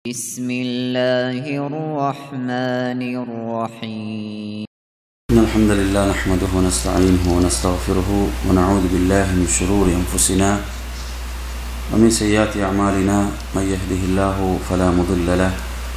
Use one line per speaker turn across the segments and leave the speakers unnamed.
بسم الله الرحمن الرحيم
إن الحمد لله نحمده ونستعينه ونستغفره ونعوذ بالله من شرور أنفسنا ومن سيئات أعمالنا من يهده الله فلا مضل له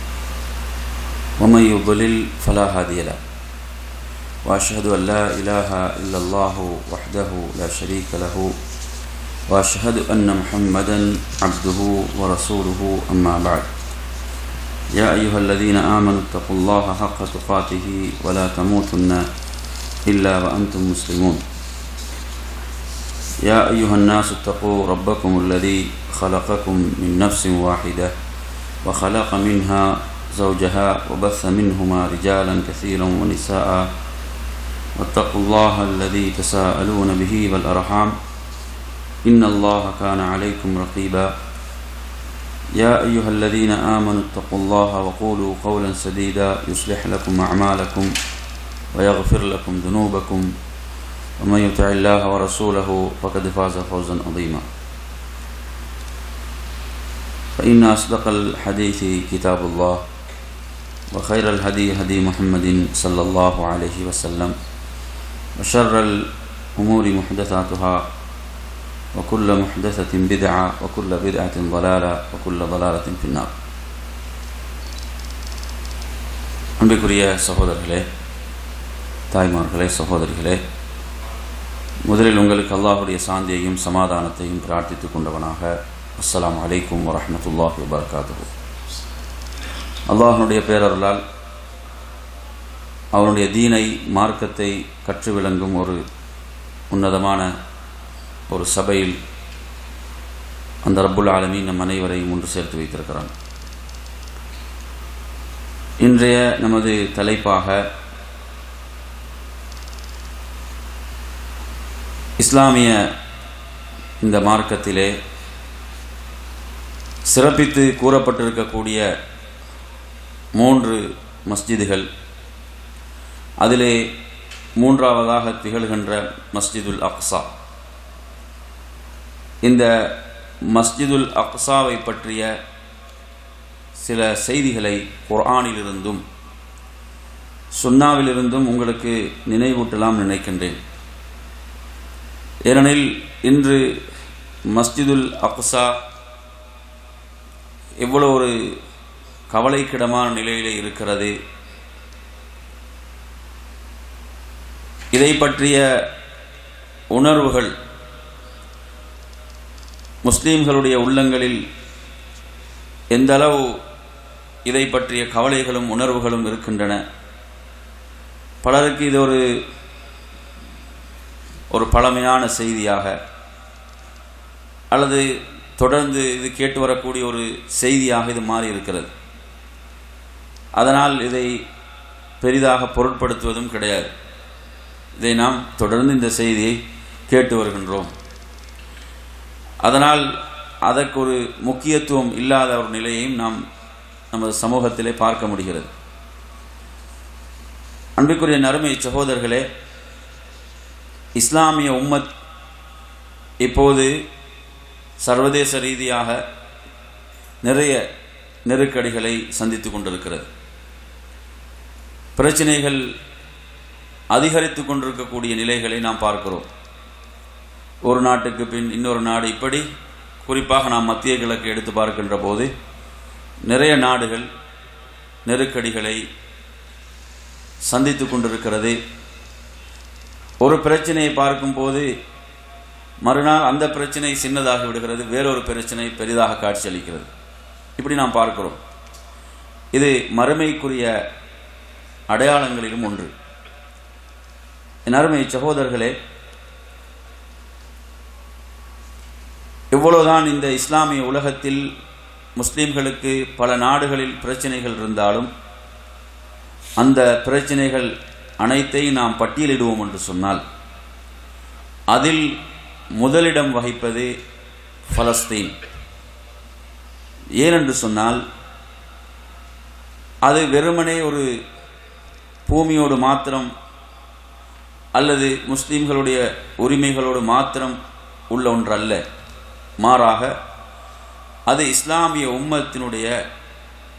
ومن يضلل فلا هادي له وأشهد أن لا إله إلا الله وحده لا شريك له وأشهد أن محمدا عبده ورسوله أما بعد يا أيها الذين آمنوا اتقوا الله حق تقاته ولا تموتن إلا وأنتم مسلمون يا أيها الناس اتقوا ربكم الذي خلقكم من نفس واحدة وخلق منها زوجها وبث منهما رجالا كثيرا ونساء واتقوا الله الذي تساءلون به والأرحام إن الله كان عليكم رقيبا يا أيها الذين آمنوا اتقوا الله وقولوا قولا سديدا يصلح لكم أعمالكم ويغفر لكم ذنوبكم ومن يطع الله ورسوله فقد فاز فوزا عظيما فإن أصدق الحديث كتاب الله وخير الهدي هدي محمد صلى الله عليه وسلم وشر الأمور محدثاتها وكل محدثة بدعة وكل بدعة ضلالة وكل ضلالة في النار அன்பிற்குரிய சகோதரர்களே தாய்மார்களே சகோதரிகளே முதலில் உங்களுக்கு அல்லாஹுடைய சாந்தியையும் சமாதானத்தையும் பிரார்த்தித்துக் கொண்டவனாக அஸ்ஸலாம் அலைக்கும் வரமத்துல்லாஹி வபர்காத்து அல்லாஹனுடைய பேரருளால் அவனுடைய தீனை மார்க்கத்தை கற்று விளங்கும் ஒரு உன்னதமான ஒரு சபையில் அந்த ரப்புல் ஆலமீன் நம் அனைவரையும் ஒன்று சேர்த்து வைத்திருக்கிறான் இன்றைய நமது தலைப்பாக இஸ்லாமிய இந்த மார்க்கத்திலே சிறப்பித்து கூறப்பட்டிருக்கக்கூடிய மூன்று மஸ்ஜிதுகள் அதிலே மூன்றாவதாக திகழ்கின்ற மஸ்ஜிதுல் அக்ஸா இந்த மஸ்ஜிதுல் அக்ஸாவை பற்றிய சில செய்திகளை குர்ஆனிலிருந்தும் சுன்னாவிலிருந்தும் உங்களுக்கு நினைவூட்டலாம் நினைக்கின்றேன் ஏனெனில் இன்று மஸ்ஜிதுல் அக்ஸா எவ்வளோ ஒரு கவலைக்கிடமான நிலையிலே இருக்கிறது இதை பற்றிய உணர்வுகள் முஸ்லீம்களுடைய உள்ளங்களில் எந்த அளவு இதை பற்றிய கவலைகளும் உணர்வுகளும் இருக்கின்றன பலருக்கு இது ஒரு ஒரு பழமையான செய்தியாக அல்லது தொடர்ந்து இது கேட்டு வரக்கூடிய ஒரு செய்தியாக இது மாறி இருக்கிறது அதனால் இதை பெரிதாக பொருட்படுத்துவதும் கிடையாது இதை நாம் தொடர்ந்து இந்த செய்தியை கேட்டு வருகின்றோம் அதனால் அதற்கு ஒரு முக்கியத்துவம் இல்லாத ஒரு நிலையையும் நாம் நமது சமூகத்திலே பார்க்க முடிகிறது அன்பிற்குரிய நறுமை சகோதரர்களே இஸ்லாமிய உம்மத் இப்போது சர்வதேச ரீதியாக நிறைய நெருக்கடிகளை சந்தித்து கொண்டிருக்கிறது பிரச்சனைகள் அதிகரித்து கொண்டிருக்கக்கூடிய நிலைகளை நாம் பார்க்கிறோம் ஒரு நாட்டுக்கு பின் இன்னொரு நாடு இப்படி குறிப்பாக நாம் மத்திய கிழக்கு எடுத்து பார்க்கின்ற போது நிறைய நாடுகள் நெருக்கடிகளை சந்தித்து கொண்டிருக்கிறது ஒரு பிரச்சனையை பார்க்கும்போது மறுநாள் அந்த பிரச்சனை சின்னதாகி விடுகிறது வேறொரு பிரச்சனை பெரிதாக காட்சியளிக்கிறது இப்படி நாம் பார்க்கிறோம் இது மறுமைக்குரிய அடையாளங்களிலும் ஒன்று என் அருமை சகோதரர்களே எவ்வளவுதான் இந்த இஸ்லாமிய உலகத்தில் முஸ்லிம்களுக்கு பல நாடுகளில் பிரச்சனைகள் இருந்தாலும் அந்த பிரச்சனைகள் அனைத்தையும் நாம் பட்டியலிடுவோம் என்று சொன்னால் அதில் முதலிடம் வகிப்பது பலஸ்தீன் ஏனென்று சொன்னால் அது வெறுமனே ஒரு பூமியோடு மாத்திரம் அல்லது முஸ்லிம்களுடைய உரிமைகளோடு மாத்திரம் உள்ள ஒன்றல்ல மாறாக அது இஸ்லாமிய உம்மத்தினுடைய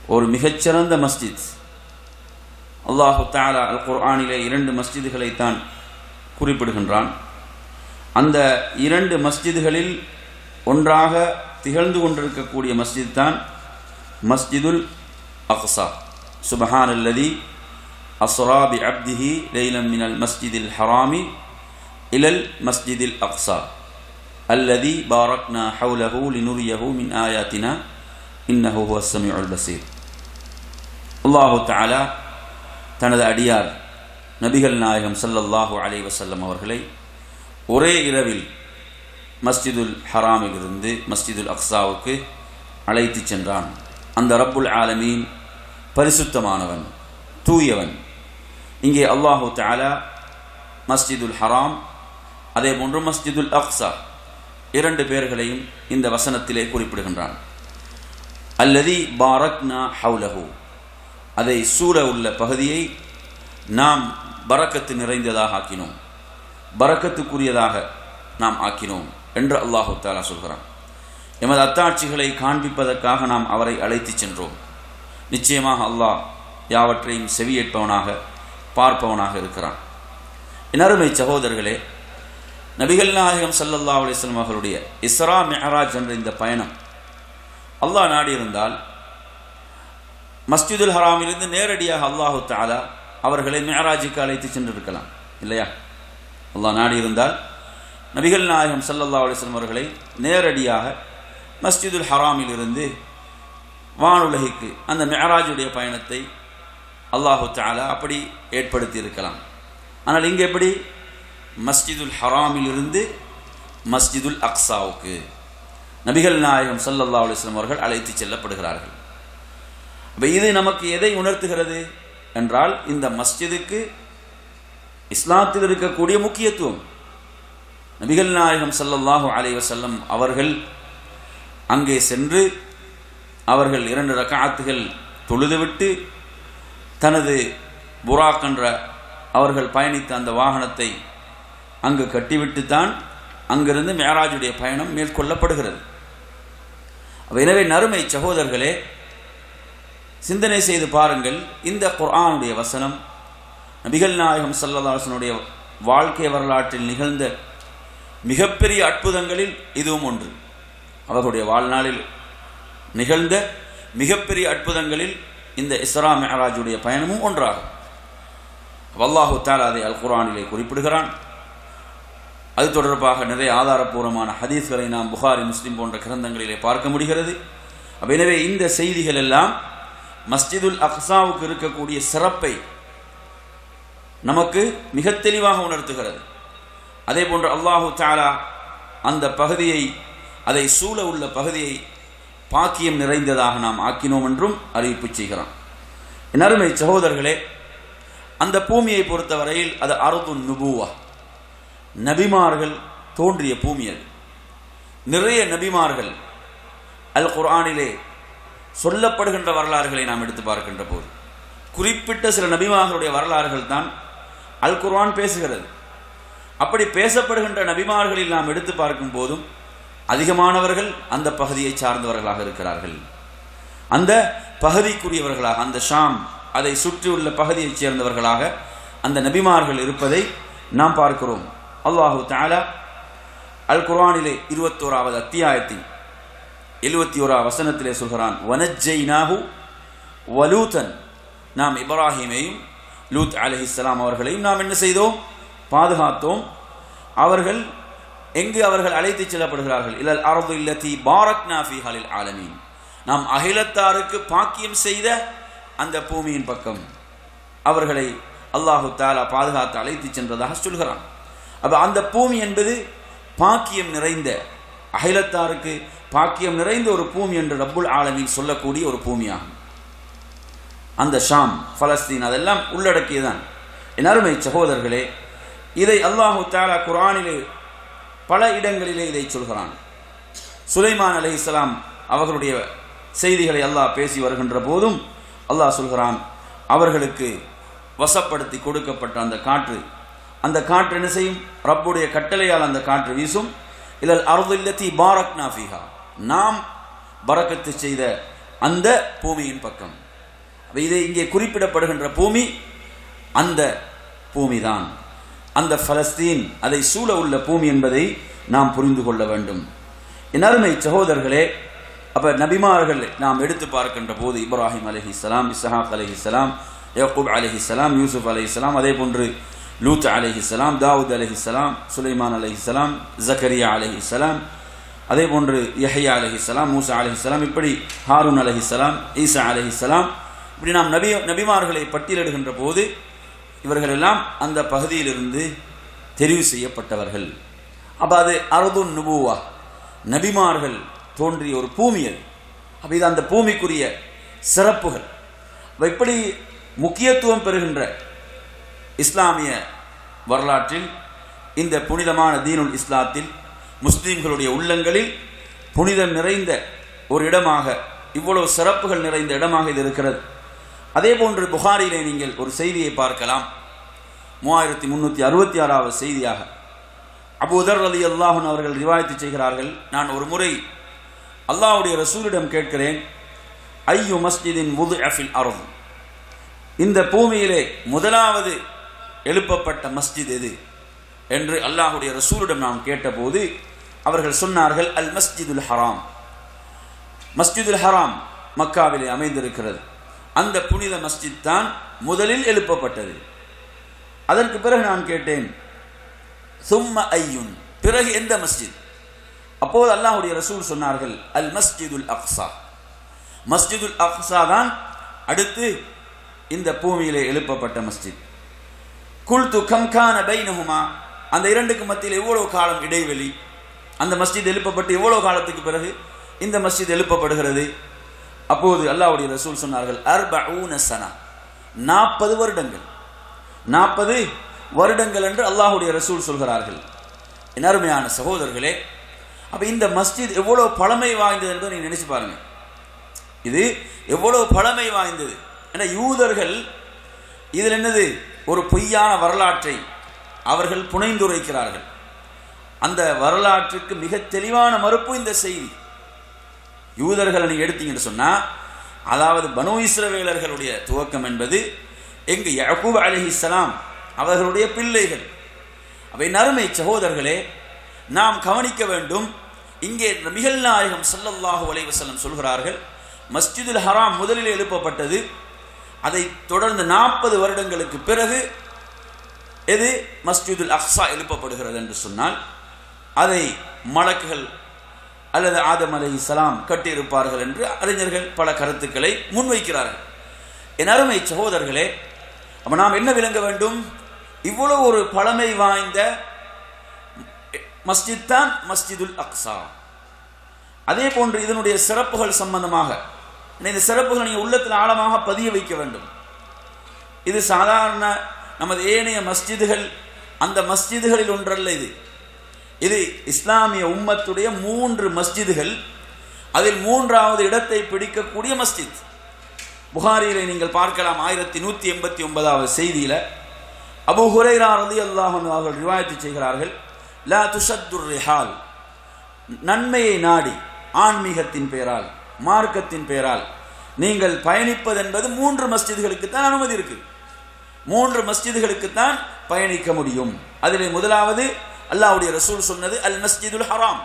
ஒரு மிகச்சிறந்த மஸ்ஜித் அல்லாஹு தாலா அல் குர்ஆனிலே இரண்டு மஸ்ஜிதுகளைத்தான் குறிப்பிடுகின்றான் அந்த இரண்டு மஸ்ஜிதுகளில் ஒன்றாக திகழ்ந்து கொண்டிருக்கக்கூடிய மஸ்ஜித் தான் மஸ்ஜிதுல் அக்ஸா சுபஹான் அல்லதி அஸ்ரா பி அப்திஹி லைலம் மினல் மஸ்ஜிதில் ஹராமி இலல் மஸ்ஜிதில் அக்ஸா அல்லதி பாரக்னா ஹவுலஹு லினுரியஹு மின் ஆயாத்தினா இன்னஹு ஹுவ சமீஉல் பசீர் அல்லாஹு தஆலா தனது அடியார் நபிகள் நாயகம் ஸல்லல்லாஹு அலைஹி வஸல்லம் அவர்களை ஒரே இரவில் மஸ்ஜிதுல் ஹராமிலிருந்து மஸ்ஜிதுல் அக்ஸாவுக்கு அழைத்து சென்றான் அந்த ரப்புல் ஆலமீன் பரிசுத்தமானவன் தூயவன் இங்கே அல்லாஹு தஆலா மஸ்ஜிதுல் ஹராம் அதே போன்று மஸ்ஜிதுல் அக்ஸா இரண்டு பேர்களையும் இந்த வசனத்திலே குறிப்பிடுகின்றான் அல்லதி பாரக்னா ஹவுலஹு அதை சூழ உள்ள பகுதியை நாம் பரக்கத்து நிறைந்ததாக ஆக்கினோம் பரக்கத்துக்குரியதாக நாம் ஆக்கினோம் என்று அல்லாஹு தாலா சொல்கிறான் எமது அத்தாட்சிகளை காண்பிப்பதற்காக நாம் அவரை அழைத்துச் சென்றோம் நிச்சயமாக அல்லாஹ் யாவற்றையும் செவியேற்பவனாக பார்ப்பவனாக இருக்கிறான் என் அருமை சகோதரர்களே நபிகள் நாயகம் சல்லல்லா அலிஸ்லாம் அவர்களுடைய இஸ்ரா மெஹராஜ் என்ற இந்த பயணம் அல்லாஹ் நாடியிருந்தால் மஸ்ஜிதுல் ஹராமிலிருந்து நேரடியாக அல்லாஹு தாலா அவர்களை மெஹராஜுக்கு அழைத்து சென்றிருக்கலாம் இல்லையா அல்லாஹ் நாடியிருந்தால் நபிகள் நாயகம் சல்லல்லா அலிஸ்லாம் அவர்களை நேரடியாக மஸ்ஜிதுல் ஹராமிலிருந்து வானுலகிக்கு அந்த மெஹராஜுடைய பயணத்தை அல்லாஹு தாலா அப்படி ஏற்படுத்தி இருக்கலாம் ஆனால் இங்கே எப்படி மஸ்ஜிதுல் ஹராமிலிருந்து மஸ்ஜிதுல் அக்ஸாவுக்கு நபிகள் நாயகம் சல்லல்லா அலிஸ்லாம் அவர்கள் அழைத்து செல்லப்படுகிறார்கள் அப்போ இது நமக்கு எதை உணர்த்துகிறது என்றால் இந்த மஸ்ஜிதுக்கு இஸ்லாத்தில் இருக்கக்கூடிய முக்கியத்துவம் நபிகள் நாயகம் சல்லல்லாஹு அலை வசல்லம் அவர்கள் அங்கே சென்று அவர்கள் இரண்டு ரக்காத்துகள் தொழுதுவிட்டு தனது புராக் என்ற அவர்கள் பயணித்த அந்த வாகனத்தை அங்கு கட்டிவிட்டுத்தான் அங்கிருந்து மேராஜுடைய பயணம் மேற்கொள்ளப்படுகிறது எனவே நறுமை சகோதரர்களே சிந்தனை செய்து பாருங்கள் இந்த குர்ஆனுடைய வசனம் நபிகள் நாயகம் சல்லதாசனுடைய வாழ்க்கை வரலாற்றில் நிகழ்ந்த மிகப்பெரிய அற்புதங்களில் இதுவும் ஒன்று அவர்களுடைய வாழ்நாளில் நிகழ்ந்த மிகப்பெரிய அற்புதங்களில் இந்த இஸ்ரா மெஹராஜுடைய பயணமும் ஒன்றாகும் வல்லாஹு தாலா அதை அல் குரானிலே குறிப்பிடுகிறான் அது தொடர்பாக நிறைய ஆதாரபூர்வமான ஹதீஸ்களை நாம் புகாரி முஸ்லிம் போன்ற கிரந்தங்களிலே பார்க்க முடிகிறது எனவே இந்த செய்திகள் எல்லாம் மஸ்ஜிதுல் அக்ஸாவுக்கு இருக்கக்கூடிய சிறப்பை நமக்கு மிக தெளிவாக உணர்த்துகிறது அதே போன்று அல்லாஹு தாலா அந்த பகுதியை அதை சூழ உள்ள பகுதியை பாக்கியம் நிறைந்ததாக நாம் ஆக்கினோம் என்றும் அறிவிப்பு செய்கிறான் என் அருமை சகோதரர்களே அந்த பூமியை பொறுத்தவரையில் அது அருது நுபுவா நபிமார்கள் தோன்றிய பூமி அது நிறைய நபிமார்கள் அல் குர்ஆனிலே சொல்லப்படுகின்ற வரலாறுகளை நாம் எடுத்து பார்க்கின்ற போது குறிப்பிட்ட சில நபிமார்களுடைய வரலாறுகள் தான் அல் குர்ஆன் பேசுகிறது அப்படி பேசப்படுகின்ற நபிமார்களில் நாம் எடுத்து பார்க்கும் போதும் அதிகமானவர்கள் அந்த பகுதியை சார்ந்தவர்களாக இருக்கிறார்கள் அந்த பகுதிக்குரியவர்களாக அந்த ஷாம் அதை சுற்றியுள்ள பகுதியைச் சேர்ந்தவர்களாக அந்த நபிமார்கள் இருப்பதை நாம் பார்க்கிறோம் அல்லாஹு தாலா அல் குர்ஆனிலே இருபத்தோராவது அத்தியாயத்தின் எழுபத்தி ஓரா வசனத்திலே சொல்கிறான் வனஜெய்னாஹு வலூத்தன் நாம் இப்ராஹிமையும் லூத் அலஹிஸ்லாம் அவர்களையும் நாம் என்ன செய்தோம் பாதுகாத்தோம் அவர்கள் எங்கு அவர்கள் அழைத்துச் செல்லப்படுகிறார்கள் இல்லல் அரபு இல்லத்தி பாரக் நாஃபிஹாலில் ஆலமீன் நாம் அகிலத்தாருக்கு பாக்கியம் செய்த அந்த பூமியின் பக்கம் அவர்களை அல்லாஹு தாலா பாதுகாத்து அழைத்துச் சென்றதாக சொல்கிறான் அப்ப அந்த பூமி என்பது பாக்கியம் நிறைந்த அகிலத்தாருக்கு பாக்கியம் நிறைந்த ஒரு பூமி என்று ரப்புல் ஆலமீன் சொல்லக்கூடிய ஒரு பூமியாகும் அந்த ஷாம் பலஸ்தீன் அதெல்லாம் உள்ளடக்கியதான் என் அருமை சகோதரர்களே இதை அல்லாஹு தாலா குரானிலே பல இடங்களிலே இதை சொல்கிறான் சுலைமான் அலி இஸ்லாம் அவர்களுடைய செய்திகளை அல்லாஹ் பேசி வருகின்ற போதும் அல்லாஹ் சொல்கிறான் அவர்களுக்கு வசப்படுத்தி கொடுக்கப்பட்ட அந்த காற்று அந்த காற்று என்ன செய்யும் ரப்புடைய கட்டளையால் அந்த காற்று வீசும் இதில் அருதில்லத்தி பாரக் நாஃபிஹா நாம் பறக்கத்து செய்த அந்த பூமியின் பக்கம் அப்ப இது இங்கே குறிப்பிடப்படுகின்ற பூமி அந்த பூமிதான் அந்த பலஸ்தீன் அதை சூழ உள்ள பூமி என்பதை நாம் புரிந்து கொள்ள வேண்டும் என் அருமை சகோதரர்களே அப்ப நபிமார்கள் நாம் எடுத்து பார்க்கின்ற போது இப்ராஹிம் அலைஹிஸ்ஸலாம் இஸ்ஹாக் அலைஹிஸ்ஸலாம் யக்கூப் அலைஹிஸ்ஸலாம் யூசுப் அலைஹிஸ்ஸலாம் அதே போன்று லூத் அலைஹிஸ்ஸலாம் தாவூத் அலைஹிஸ்ஸலாம் சுலைமான் அலைஹிஸ்ஸலாம் ஜக்கரியா அலைஹிஸ்ஸலாம் அதே போன்று யஹ்யா அலைஹிஸ்ஸலாம் மூசா அலைஹிஸ்ஸலாம் இப்படி ஹாரூன் அலைஹிஸ்ஸலாம் ஈசா அலைஹிஸ்ஸலாம் இப்படி நாம் நபி நபிமார்களை பட்டியலிடுகின்ற போது இவர்கள் எல்லாம் அந்த பகுதியிலிருந்து தெரிவு செய்யப்பட்டவர்கள் அப்ப அது அருதுன் நுபுவா நபிமார்கள் தோன்றிய ஒரு பூமி அது அப்ப இது அந்த பூமிக்குரிய சிறப்புகள் அப்ப இப்படி முக்கியத்துவம் பெறுகின்ற இஸ்லாமிய வரலாற்றில் இந்த புனிதமான தீனுல் இஸ்லாத்தில் முஸ்லிம்களுடைய உள்ளங்களில் புனிதம் நிறைந்த ஒரு இடமாக இவ்வளவு சிறப்புகள் நிறைந்த இடமாக இது இருக்கிறது அதே போன்று புகாரிலே நீங்கள் ஒரு செய்தியை பார்க்கலாம் மூவாயிரத்தி முன்னூற்றி அறுபத்தி ஆறாவது செய்தியாக அபூதர் அலி அல்லாஹன் அவர்கள் ரிவாயத்து செய்கிறார்கள் நான் ஒரு முறை அல்லாஹ்வுடைய ரசூலிடம் கேட்கிறேன் ஐயு மஸ்ஜிதின் முது அஃபில் அருள் இந்த பூமியிலே முதலாவது எழுப்பப்பட்ட மஸ்ஜித் எது என்று அல்லாஹுடைய ரசூலிடம் நாம் கேட்டபோது அவர்கள் சொன்னார்கள் அல் மஸ்ஜிதுல் ஹராம் மஸ்ஜிதுல் ஹராம் மக்காவிலே அமைந்திருக்கிறது அந்த புனித மஸ்ஜித் தான் முதலில் எழுப்பப்பட்டது அதற்கு பிறகு நான் கேட்டேன் சும்ம ஐயுன் பிறகு எந்த மஸ்ஜித் அப்போது அல்லாஹுடைய ரசூல் சொன்னார்கள் அல் மஸ்ஜிதுல் அக்ஸா மஸ்ஜிதுல் அக்ஸா தான் அடுத்து இந்த பூமியிலே எழுப்பப்பட்ட மஸ்ஜித் குல்து கம்கான பைனஹுமா அந்த இரண்டுக்கு மத்தியில் எவ்வளவு காலம் இடைவெளி அந்த மஸ்ஜித் எழுப்பப்பட்டு எவ்வளவு காலத்துக்கு பிறகு இந்த மஸ்ஜித் எழுப்பப்படுகிறது அப்போது அல்லாஹ்வுடைய ரசூல் சொன்னார்கள் அர்பூன சனா நாற்பது வருடங்கள் நாற்பது வருடங்கள் என்று அல்லாஹுடைய ரசூல் சொல்கிறார்கள் என் அருமையான சகோதரர்களே அப்ப இந்த மஸ்ஜித் எவ்வளவு பழமை வாய்ந்தது என்பதை நீங்க நினைச்சு பாருங்க இது எவ்வளவு பழமை வாய்ந்தது ஏன்னா யூதர்கள் இதில் என்னது ஒரு பொய்யான வரலாற்றை அவர்கள் புனைந்துரைக்கிறார்கள் அந்த வரலாற்றுக்கு மிக தெளிவான மறுப்பு இந்த செய்தி யூதர்களை நீங்க எடுத்தீங்கன்னு சொன்னா அதாவது பனு இஸ்ரவேலர்களுடைய துவக்கம் என்பது எங்கு யகூப் அலிஹிஸ்லாம் அவர்களுடைய பிள்ளைகள் அவை நறுமை சகோதரர்களே நாம் கவனிக்க வேண்டும் இங்கே நபிகள் நாயகம் ஸல்லல்லாஹு அலைஹி வஸல்லம் சொல்கிறார்கள் மஸ்ஜிதுல் ஹராம் முதலில் எழுப்பப்பட்டது அதை தொடர்ந்து நாற்பது வருடங்களுக்கு பிறகு எது மஸ்ஜிதுல் அக்ஸா எழுப்பப்படுகிறது என்று சொன்னால் அதை மலக்குகள் அல்லது ஆதம் அலை இஸ்லாம் கட்டியிருப்பார்கள் என்று அறிஞர்கள் பல கருத்துக்களை முன்வைக்கிறார்கள் என் அருமை சகோதரர்களே அப்ப நாம் என்ன விளங்க வேண்டும் இவ்வளவு ஒரு பழமை வாய்ந்த மஸ்ஜித் தான் மஸ்ஜிதுல் அக்ஸா அதே போன்று இதனுடைய சிறப்புகள் சம்பந்தமாக இந்த சிறப்புகள் நீங்கள் உள்ளத்தில் ஆழமாக பதிய வைக்க வேண்டும் இது சாதாரண நமது ஏனைய மஸ்ஜிதுகள் அந்த மஸ்ஜிதுகளில் ஒன்றல்ல இது இது இஸ்லாமிய உம்மத்துடைய மூன்று மஸ்ஜிதுகள் அதில் மூன்றாவது இடத்தை பிடிக்கக்கூடிய மஸ்ஜித் புகாரியிலே நீங்கள் பார்க்கலாம் ஆயிரத்தி நூற்றி எண்பத்தி ஒன்பதாவது செய்தியில் அபு ஹுரைரா ரதி அல்லாஹன் அவர்கள் ரிவாயத்து செய்கிறார்கள் லா துஷத்துர் ரிஹால் நன்மையை நாடி ஆன்மீகத்தின் பெயரால் மார்க்கத்தின் பெயரால் நீங்கள் பயணிப்பது என்பது மூன்று மஸ்ஜிதுகளுக்கு தான் அனுமதி இருக்கு மூன்று மஸ்ஜிதுகளுக்கு தான் பயணிக்க முடியும் அதிலே முதலாவது அல்லாஹ்வுடைய ரசூல் சொன்னது அல் மஸ்ஜிதுல் ஹராம்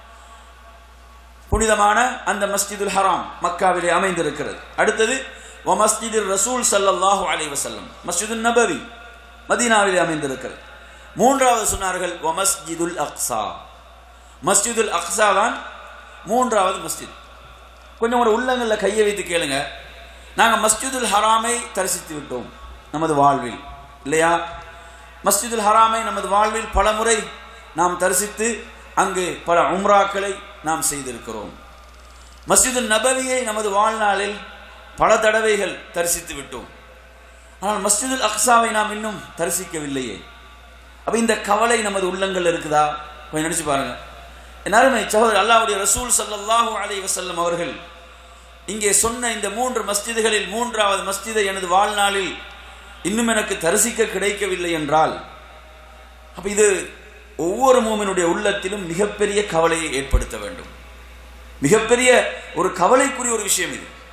புனிதமான அந்த மஸ்ஜிதுல் ஹராம் மக்காவிலே அமைந்திருக்கிறது அடுத்தது வ மஸ்ஜிதுல் ரசூல் சல்லல்லாஹு அலைஹி வஸல்லம் மஸ்ஜிதுல் நபவி மதீனாவிலே அமைந்திருக்கிறது மூன்றாவது சொன்னார்கள் வ மஸ்ஜிதுல் அக்ஸா மஸ்ஜிதுல் அக்ஸா தான் மூன்றாவது மஸ்ஜித் கொஞ்சம் ஒரு உள்ளங்களில் கையை வைத்து கேளுங்க நாங்கள் மஸ்ஜிதுல் ஹராமை தரிசித்து விட்டோம் நமது வாழ்வில் இல்லையா மஸ்ஜிதுல் ஹராமை நமது வாழ்வில் பல முறை நாம் தரிசித்து அங்கு பல உம்ராக்களை நாம் செய்திருக்கிறோம் மஸ்ஜிதுல் நபவியை நமது வாழ்நாளில் பல தடவைகள் தரிசித்து விட்டோம் ஆனால் மஸ்ஜிதுல் அக்ஸாவை நாம் இன்னும் தரிசிக்கவில்லையே அப்ப இந்த கவலை நமது உள்ளங்கள் இருக்குதா கொஞ்சம் நினைச்சு பாருங்க என் அருமை சகோதரர் அல்லாவுடைய ரசூல் சல்லல்லாஹு அலைஹி வஸல்லம் அவர்கள் இங்கே சொன்ன இந்த மூன்று மஸ்ஜிதுகளில் மூன்றாவது மஸ்ஜிதை எனது வாழ்நாளில் இன்னும் எனக்கு தரிசிக்க கிடைக்கவில்லை என்றால் அப்ப இது ஒவ்வொரு மூமினுடைய உள்ளத்திலும் மிகப்பெரிய கவலையை ஏற்படுத்த வேண்டும் மிகப்பெரிய ஒரு கவலைக்குரிய ஒரு விஷயம் இது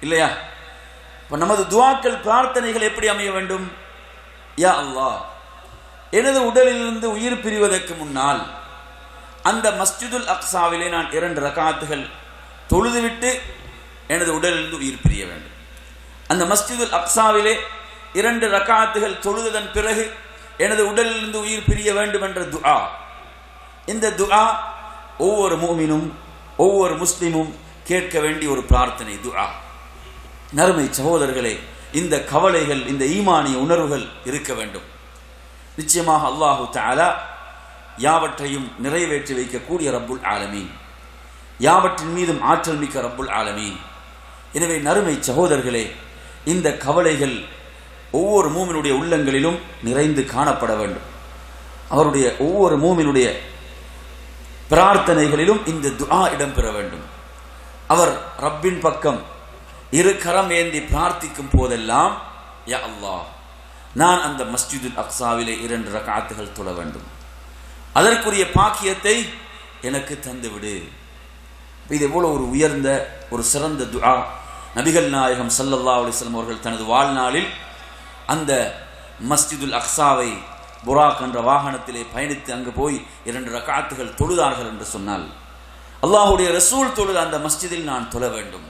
இல்லையா இப்ப நமது துவாக்கள் பிரார்த்தனைகள் எப்படி அமைய வேண்டும் யா அல்லாஹ் எனது உடலிலிருந்து உயிர் பிரிவதற்கு முன்னால் அந்த மஸ்ஜிதுல் அக்ஸாவிலே நான் இரண்டு ரகாத்துகள் தொழுதுவிட்டு எனது உடலிலிருந்து உயிர் பிரிய வேண்டும் அந்த மஸ்ஜிதுல் அக்ஸாவிலே இரண்டு ரகாத்துகள் தொழுததன் பிறகு எனது உடலிலிருந்து உயிர் பிரிய வேண்டும் என்ற துஆ இந்த துஆ ஒவ்வொரு மூமினும் ஒவ்வொரு முஸ்லிமும் கேட்க வேண்டிய ஒரு பிரார்த்தனை துஆ நறுமை சகோதரர்களே இந்த கவலைகள் இந்த ஈமானிய உணர்வுகள் இருக்க வேண்டும் நிச்சயமாக அல்லாஹு தஆலா யாவற்றையும் நிறைவேற்றி வைக்கக்கூடிய ரப்புல் ஆலமீன் யாவற்றின் மீதும் ஆற்றல் மிக்க ரப்புல் ஆலமீன் எனவே நறுமை சகோதரர்களே இந்த கவலைகள் ஒவ்வொரு மூமினுடைய உள்ளங்களிலும் நிறைந்து காணப்பட வேண்டும் அவருடைய ஒவ்வொரு மூமினுடைய பிரார்த்தனைகளிலும் இந்த துஆ இடம்பெற வேண்டும் அவர் ரப்பின் பக்கம் இரு கரம் ஏந்தி பிரார்த்திக்கும் போதெல்லாம் யா அல்லாஹ் நான் அந்த மஸ்ஜிதுல் அக்ஸாவிலே இரண்டு ரகாத்துகள் தொழ வேண்டும் அதற்குரிய பாக்கியத்தை எனக்கு தந்துவிடு இது எவ்வளவு ஒரு உயர்ந்த ஒரு சிறந்த துஆ நபிகள் நாயகம் ஸல்லல்லாஹு அலைஹி வஸல்லம் அவர்கள் தனது வாழ்நாளில் அந்த மஸ்ஜிதுல் அக்ஸாவை புராக் என்ற வாகனத்திலே பயணித்து அங்கு போய் இரண்டு ரகாத்துகள் தொழுதார்கள் என்று சொன்னால் அல்லாஹுடைய ரசூல் தொழுத அந்த மஸ்ஜிதில் நான் தொழ வேண்டும்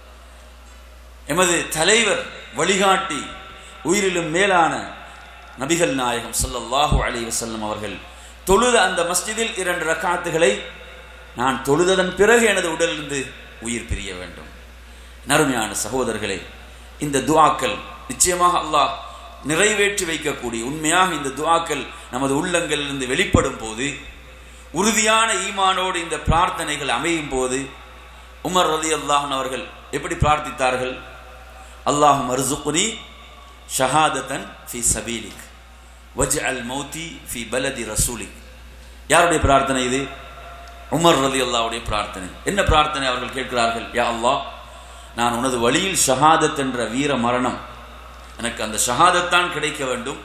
எமது தலைவர் வழிகாட்டி உயிரிலும் மேலான நபிகள் நாயகம் ஸல்லல்லாஹு அலைஹி வஸல்லம் அவர்கள் தொழுத அந்த மஸ்ஜிதில் இரண்டு ரக்காத்துகளை நான் தொழுததன் பிறகு எனது உடலிருந்து உயிர் பிரிய வேண்டும் நறுமையான சகோதரர்களே இந்த துஆக்கள் நிச்சயமாக அல்லாஹ் நிறைவேற்றி வைக்கக்கூடிய உண்மையாக இந்த துஆக்கள் நமது உள்ளங்களிலிருந்து வெளிப்படும் போது உறுதியான ஈமானோடு இந்த பிரார்த்தனைகள் அமையும் போது உமர் ரதி அல்லாஹன் அவர்கள் எப்படி பிரார்த்தித்தார்கள் அல்லாஹும் அர்சுகுனி ஷஹாதத்தன் ஃபி சபீலிக் வஜ் அல் மௌத்தி ஃபி பலதி ரசூலிக் யாருடைய பிரார்த்தனை இது உமர் ரதி அல்லாவுடைய பிரார்த்தனை என்ன பிரார்த்தனை அவர்கள் கேட்கிறார்கள் யா அல்லாஹ் நான் உனது வழியில் ஷஹாதத் என்ற வீர மரணம் எனக்கு அந்த ஷஹாதத்தான் கிடைக்க வேண்டும்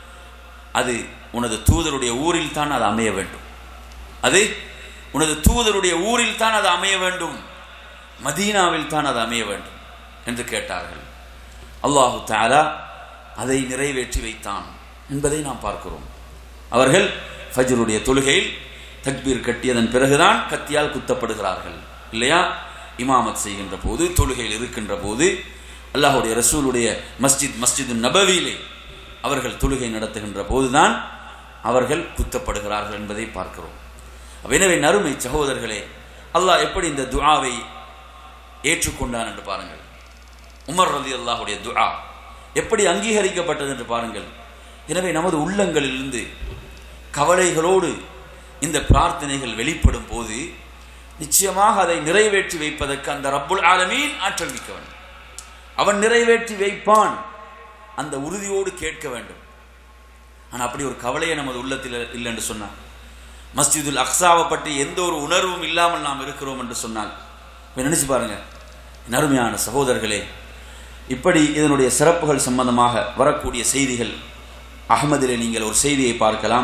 அது உனது தூதருடைய ஊரில் தான் அது அமைய வேண்டும் அது உனது தூதருடைய ஊரில் தான் அது அமைய வேண்டும் மதீனாவில் தான் அது அமைய வேண்டும் என்று கேட்டார்கள் அல்லாஹு தாலா அதை நிறைவேற்றி வைத்தான் என்பதை நாம் பார்க்கிறோம் அவர்கள் ஃபஜ்ருடைய தொழுகையில் தக்பீர் கட்டியதன் பிறகுதான் கத்தியால் குத்தப்படுகிறார்கள் இல்லையா இமாமத் செய்கின்ற போது தொழுகையில் இருக்கின்ற போது அல்லாஹுடைய ரசூலுடைய மஸ்ஜித் மஸ்ஜிது நபவியிலே அவர்கள் தொழுகை நடத்துகின்ற போதுதான் அவர்கள் குத்தப்படுகிறார்கள் என்பதை பார்க்கிறோம் எனவே நறுமை சகோதரர்களே அல்லாஹ் எப்படி இந்த துஆவை ஏற்றுக்கொண்டான் என்று பாருங்கள் உமர் ரதி அல்லாஹுடைய துஆ எப்படி அங்கீகரிக்கப்பட்டது என்று பாருங்கள் எனவே நமது உள்ளங்களிலிருந்து கவலைகளோடு இந்த பிரார்த்தனைகள் வெளிப்படும் போது நிச்சயமாக அதை நிறைவேற்றி வைப்பதற்கு அந்த ரப்புல் ஆலமீன் ஆற்றல் மிக்கவன் அவன் நிறைவேற்றி வைப்பான் அந்த உறுதியோடு கேட்க வேண்டும் ஆனால் அப்படி ஒரு கவலையை நமது உள்ளத்தில் இல்லை என்று சொன்னான் மஸ்ஜிதுல் அக்ஸாவை பற்றி எந்த ஒரு உணர்வும் இல்லாமல் நாம் இருக்கிறோம் என்று சொன்னால் இப்போ நினைச்சு பாருங்க நறுமையான சகோதரர்களே இப்படி இதனுடைய சிறப்புகள் சம்பந்தமாக வரக்கூடிய செய்திகள் அகமதிலே நீங்கள் ஒரு செய்தியை பார்க்கலாம்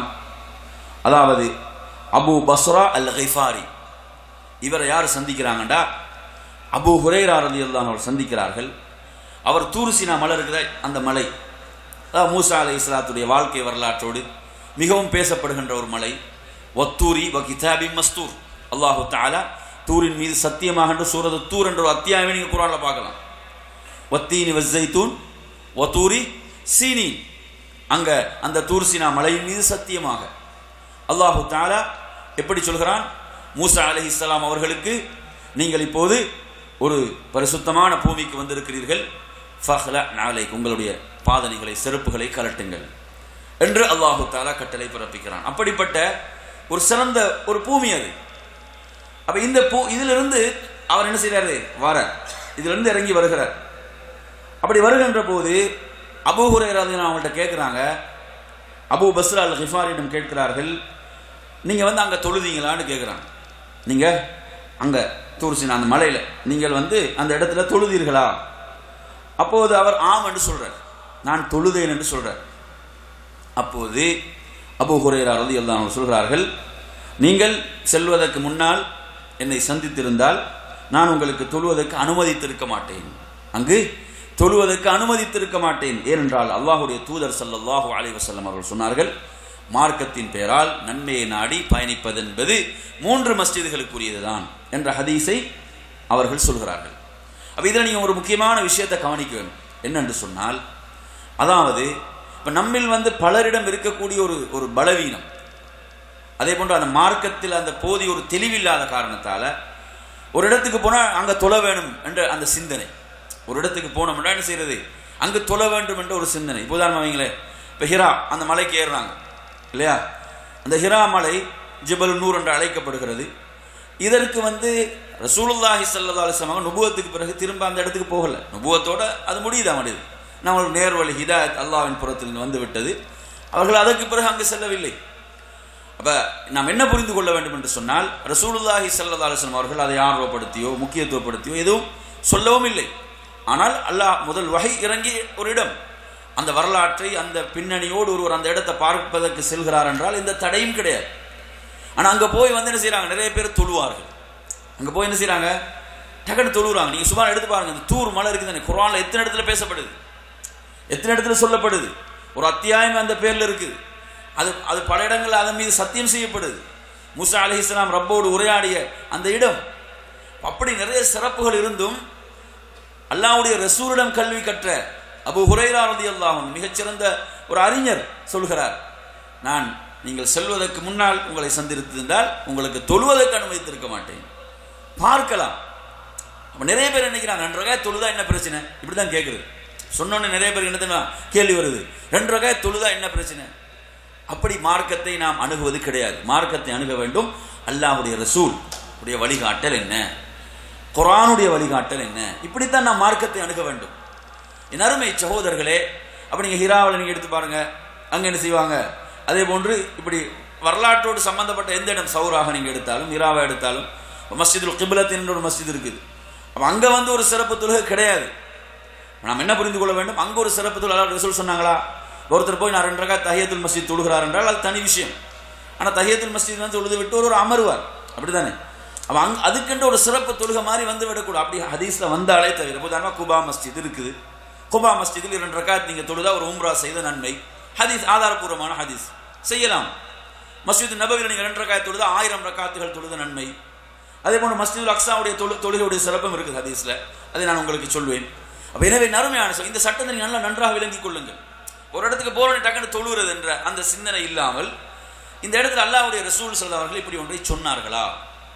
அதாவது அபு பஸ்ரா அல் கைஃபாரி இவரை யார் சந்திக்கிறாங்கண்டா அபு ஹுரேரா ரதி அவர் சந்திக்கிறார்கள் அவர் தூருசினா மலை இருக்கிற அந்த மலை அதாவது மூசா அலை இஸ்லாத்துடைய வாழ்க்கை வரலாற்றோடு மிகவும் பேசப்படுகின்ற ஒரு மலை ஒத்தூரி வ கிதாபி மஸ்தூர் அல்லாஹு தாலா தூரின் மீது சத்தியமாக என்று சூரது தூர் என்ற ஒரு அத்தியாயமே நீங்கள் குரானில் பார்க்கலாம் ஒத்தீனி வஸ்ஸைத்தூன் ஒத்தூரி சீனி அங்க அந்த தூர்சினா மலையின் மீது சத்தியமாக அல்லாஹு தாலா எப்படி சொல்கிறான் மூசா அலி இஸ்லாம் அவர்களுக்கு நீங்கள் இப்போது ஒரு பரிசுத்தமான பூமிக்கு வந்திருக்கிறீர்கள் ஃபஹ்ல நாளைக்கு உங்களுடைய பாதனைகளை செருப்புகளை கலட்டுங்கள் என்று அல்லாஹு தாலா கட்டளை பிறப்பிக்கிறான் அப்படிப்பட்ட ஒரு சிறந்த ஒரு பூமி அது அப்ப இந்த பூ இதிலிருந்து அவர் என்ன செய்யறாரு வர இதிலிருந்து இறங்கி வருகிறார் அப்படி வருகின்ற போது அபு ஹுரேராது அவங்கள்ட்ட கேட்குறாங்க அபு பஸ்ரா அல் ஹிஃபாரிடம் கேட்கிறார்கள் நீங்கள் வந்து அங்கே தொழுதீங்களான்னு கேட்குறாங்க நீங்கள் அங்கே தூர்சினா அந்த மலையில் நீங்கள் வந்து அந்த இடத்துல தொழுதீர்களா அப்போது அவர் ஆம் என்று சொல்கிறார் நான் தொழுதேன் என்று சொல்கிறார் அப்போது அபு ஹுரேரா ரதி எல்லாம் சொல்கிறார்கள் நீங்கள் செல்வதற்கு முன்னால் என்னை சந்தித்திருந்தால் நான் உங்களுக்கு தொழுவதற்கு அனுமதித்திருக்க மாட்டேன் அங்கு தொழுவதற்கு அனுமதித்திருக்க மாட்டேன் ஏனென்றால் அல்லாஹுடைய தூதர் ஸல்லல்லாஹு அலைஹி வஸல்லம் அவர்கள் சொன்னார்கள் மார்க்கத்தின் பெயரால் நன்மையை நாடி பயணிப்பதென்பது மூன்று மஸ்ஜிதுகளுக்குரியதுதான் என்ற ஹதீஸை அவர்கள் சொல்கிறார்கள் அப்ப இதில் நீங்கள் ஒரு முக்கியமான விஷயத்தை கவனிக்க வேண்டும் என்னென்று சொன்னால் அதாவது இப்போ நம்மில் வந்து பலரிடம் இருக்கக்கூடிய ஒரு ஒரு பலவீனம் அதே போன்று அந்த மார்க்கத்தில் அந்த போதி ஒரு தெளிவில்லாத காரணத்தால ஒரு இடத்துக்கு போனால் அங்கே தொழ வேணும் என்ற அந்த சிந்தனை ஒரு இடத்துக்கு போனோம்னா என்ன செய்யறது அங்கு தொழ வேண்டும் என்ற ஒரு சிந்தனை இப்போ உதாரணம் வைங்களேன் இப்போ ஹிரா அந்த மலைக்கு ஏறுறாங்க இல்லையா அந்த ஹிரா மலை ஜிபல் நூர் என்று அழைக்கப்படுகிறது இதற்கு வந்து ரசூலுல்லாஹி ஸல்லல்லாஹு அலைஹி வஸல்லம் நுபுவத்துக்கு பிறகு திரும்ப அந்த இடத்துக்கு போகல நுபுவத்தோட அது முடியுதா முடியுது நம்மளுக்கு நேர்வழி ஹிதாயத் அல்லாஹ்வின் புறத்தில் வந்து விட்டது அவர்கள் அதற்கு பிறகு அங்கு செல்லவில்லை அப்ப நாம் என்ன புரிந்து கொள்ள வேண்டும் என்று சொன்னால் ரசூலுல்லாஹி ஸல்லல்லாஹு அலைஹி வஸல்லம் அவர்கள் அதை ஆர்வப்படுத்தியோ முக்கியத்துவப்படுத்தியோ எதுவும் சொல்லவும் இல்லை ஆனால் அல்லாஹ் முதல் வகை இறங்கிய ஒரு இடம் அந்த வரலாற்றை அந்த பின்னணியோடு ஒருவர் அந்த இடத்தை பார்ப்பதற்கு செல்கிறார் என்றால் எந்த தடையும் கிடையாது ஆனா அங்க போய் வந்து என்ன செய்றாங்க நிறைய பேர் தொழுவார்கள் அங்க போய் என்ன செய்றாங்க டக்குன்னு தொழுகிறாங்க நீங்க சுமார் எடுத்து பாருங்க இந்த தூர் மலை இருக்குது தானே குர்ஆன்ல எத்தனை இடத்துல பேசப்படுது எத்தனை இடத்துல சொல்லப்படுது ஒரு அத்தியாயம் அந்த பேர்ல இருக்குது அது அது பல இடங்கள்ல அதன் மீது சத்தியம் செய்யப்படுது மூசா அலைஹிஸ்ஸலாம் ரப்போடு உரையாடிய அந்த இடம் அப்படி நிறைய சிறப்புகள் இருந்தும் அல்லாஹ்வுடைய ரசூலிடம் கல்வி கற்ற அபு ஹுரைரா ரலியல்லாஹு அன்ஹு மிகச்சிறந்த ஒரு அறிஞர் சொல்கிறார் நான் நீங்கள் செல்வதற்கு முன்னால் உங்களை சந்தித்திருந்தால் உங்களுக்கு தொழுவதற்கு அனுமதித்திருக்க மாட்டேன் பார்க்கலாம் அப்ப நிறைய பேர் நினைக்கிறாங்க ரெண்டு ரகாய் தொழுதா என்ன பிரச்சனை இப்படிதான் கேட்குது சொன்னோன்னே நிறைய பேர் என்ன தெரியுமா கேள்வி வருது ரெண்டு ரகாய் தொழுதா என்ன பிரச்சனை அப்படி மார்க்கத்தை நாம் அணுகுவது கிடையாது மார்க்கத்தை அணுக வேண்டும் அல்லாஹ்வுடைய ரசூல் உடைய வழிகாட்டல் என்ன குர்ஆனுடைய வழிகாட்டல் என்ன இப்படித்தான் நாம் மார்க்கத்தை அணுக வேண்டும் என் அருமை சகோதரர்களே அப்ப நீங்க ஹிராவில் நீங்க எடுத்து பாருங்க அங்க என்ன செய்வாங்க அதே போன்று இப்படி வரலாற்றோடு சம்பந்தப்பட்ட எந்த இடம் சௌராக நீங்க எடுத்தாலும் ஹிராவை எடுத்தாலும் மஸ்ஜிதுல் கிபிலத்தின் என்ற ஒரு மஸ்ஜித் இருக்குது அப்ப அங்க வந்து ஒரு சிறப்பு தொழுகை கிடையாது நாம் என்ன புரிந்து கொள்ள வேண்டும் அங்க ஒரு சிறப்பு தொழுகை அல்லாஹ் ரசூல் சொன்னாங்களா ஒருத்தர் போய் நான் ரெண்டு ரகா தஹியத்துல் மஸ்ஜித் தொழுகிறார் என்றால் அது தனி விஷயம் ஆனா தஹியத்துல் மஸ்ஜித் வந்து தொழுது விட்டு ஒரு ஒரு அமருவார் அப்படிதானே அவன் அங்க அதுக்கென்று ஒரு சிறப்பு தொழுகை மாதிரி வந்து விடக்கூடாது அப்படி ஹதீஸ்ல வந்தாலே தவிர உதாரணமா குபா மஸ்ஜித் இருக்குது குபா மஸ்ஜிதில் இரண்டு ரகாத் நீங்க தொழுதா ஒரு உம்ரா செய்த நன்மை ஹதீஸ் ஆதாரபூர்வமான ஹதீஸ் செய்யலாம் மஸ்ஜித் நபவியில் நீங்க ரெண்டு ரகாத் தொழுதா ஆயிரம் ரகாத்துகள் தொழுத நன்மை அதே போன்று மஸ்ஜிதுல் அக்ஸாவுடைய தொழு தொழுகையுடைய சிறப்பும் இருக்குது ஹதீஸ்ல அதை நான் உங்களுக்கு சொல்வேன் அப்ப எனவே நறுமையான சொல் இந்த சட்டத்தை நீங்க நல்லா நன்றாக விளங்கிக் கொள்ளுங்கள் ஒரு இடத்துக்கு போறோம் டக்குன்னு தொழுகிறது என்ற அந்த சிந்தனை இல்லாமல் இந்த இடத்துல அல்லாஹ்வுடைய ரசூல் சொல்ல அவர்கள் இப்படி ஒன்றை சொன்னார்களா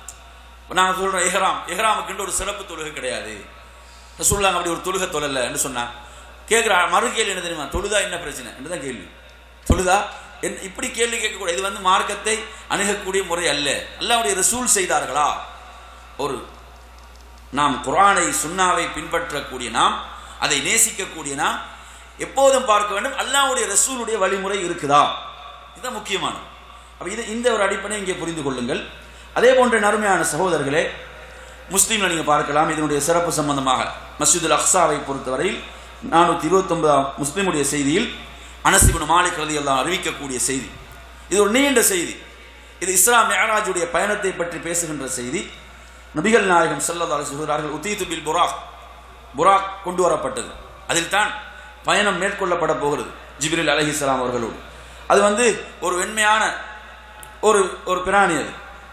நான் சொல்றேன் எஹ்ராம் எஹ்ராமுக்கு ஒரு சிறப்பு தொழுகை கிடையாது ரசூல்லாங்க அப்படி ஒரு தொழுகை தொழல என்று சொன்னா கேட்குற மறு கேள்வி என்ன தெரியுமா தொழுதா என்ன பிரச்சனை என்றுதான் கேள்வி தொழுதா என் இப்படி கேள்வி கேட்கக்கூடாது இது வந்து மார்க்கத்தை அணுகக்கூடிய முறை அல்ல அல்லாவுடைய ரசூல் செய்தார்களா ஒரு நாம் குரானை சுன்னாவை பின்பற்றக்கூடிய நாம் அதை நேசிக்கக்கூடிய நாம் எப்போதும் பார்க்க வேண்டும் அல்லாவுடைய ரசூலுடைய வழிமுறை இருக்குதா இதுதான் முக்கியமானது அப்ப இது இந்த ஒரு அடிப்படை இங்கே புரிந்து கொள்ளுங்கள் அதே போன்ற நறுமையான சகோதரர்களே முஸ்லீம்ல நீங்க பார்க்கலாம் இதனுடைய சிறப்பு சம்பந்தமாக மஸ்ஜிதுல் அக்ஸாவை பொறுத்தவரையில் நானூற்றி இருபத்தொன்பதாம் முஸ்லீமுடைய செய்தியில் அனசிபுன் மாலிக் ரதி எல்லாம் அறிவிக்கக்கூடிய செய்தி இது ஒரு நீண்ட செய்தி இது இஸ்லாம் மேராஜுடைய பயணத்தை பற்றி பேசுகின்ற செய்தி நபிகள் நாயகம் செல்லதால் சொல்கிறார்கள் உத்தீத்து பில் புராக் புராக் கொண்டு வரப்பட்டது அதில் தான் பயணம் மேற்கொள்ளப்பட போகிறது ஜிப்ரில் அலஹிஸ்லாம் அவர்களோடு அது வந்து ஒரு வெண்மையான ஒரு ஒரு பிராணி அது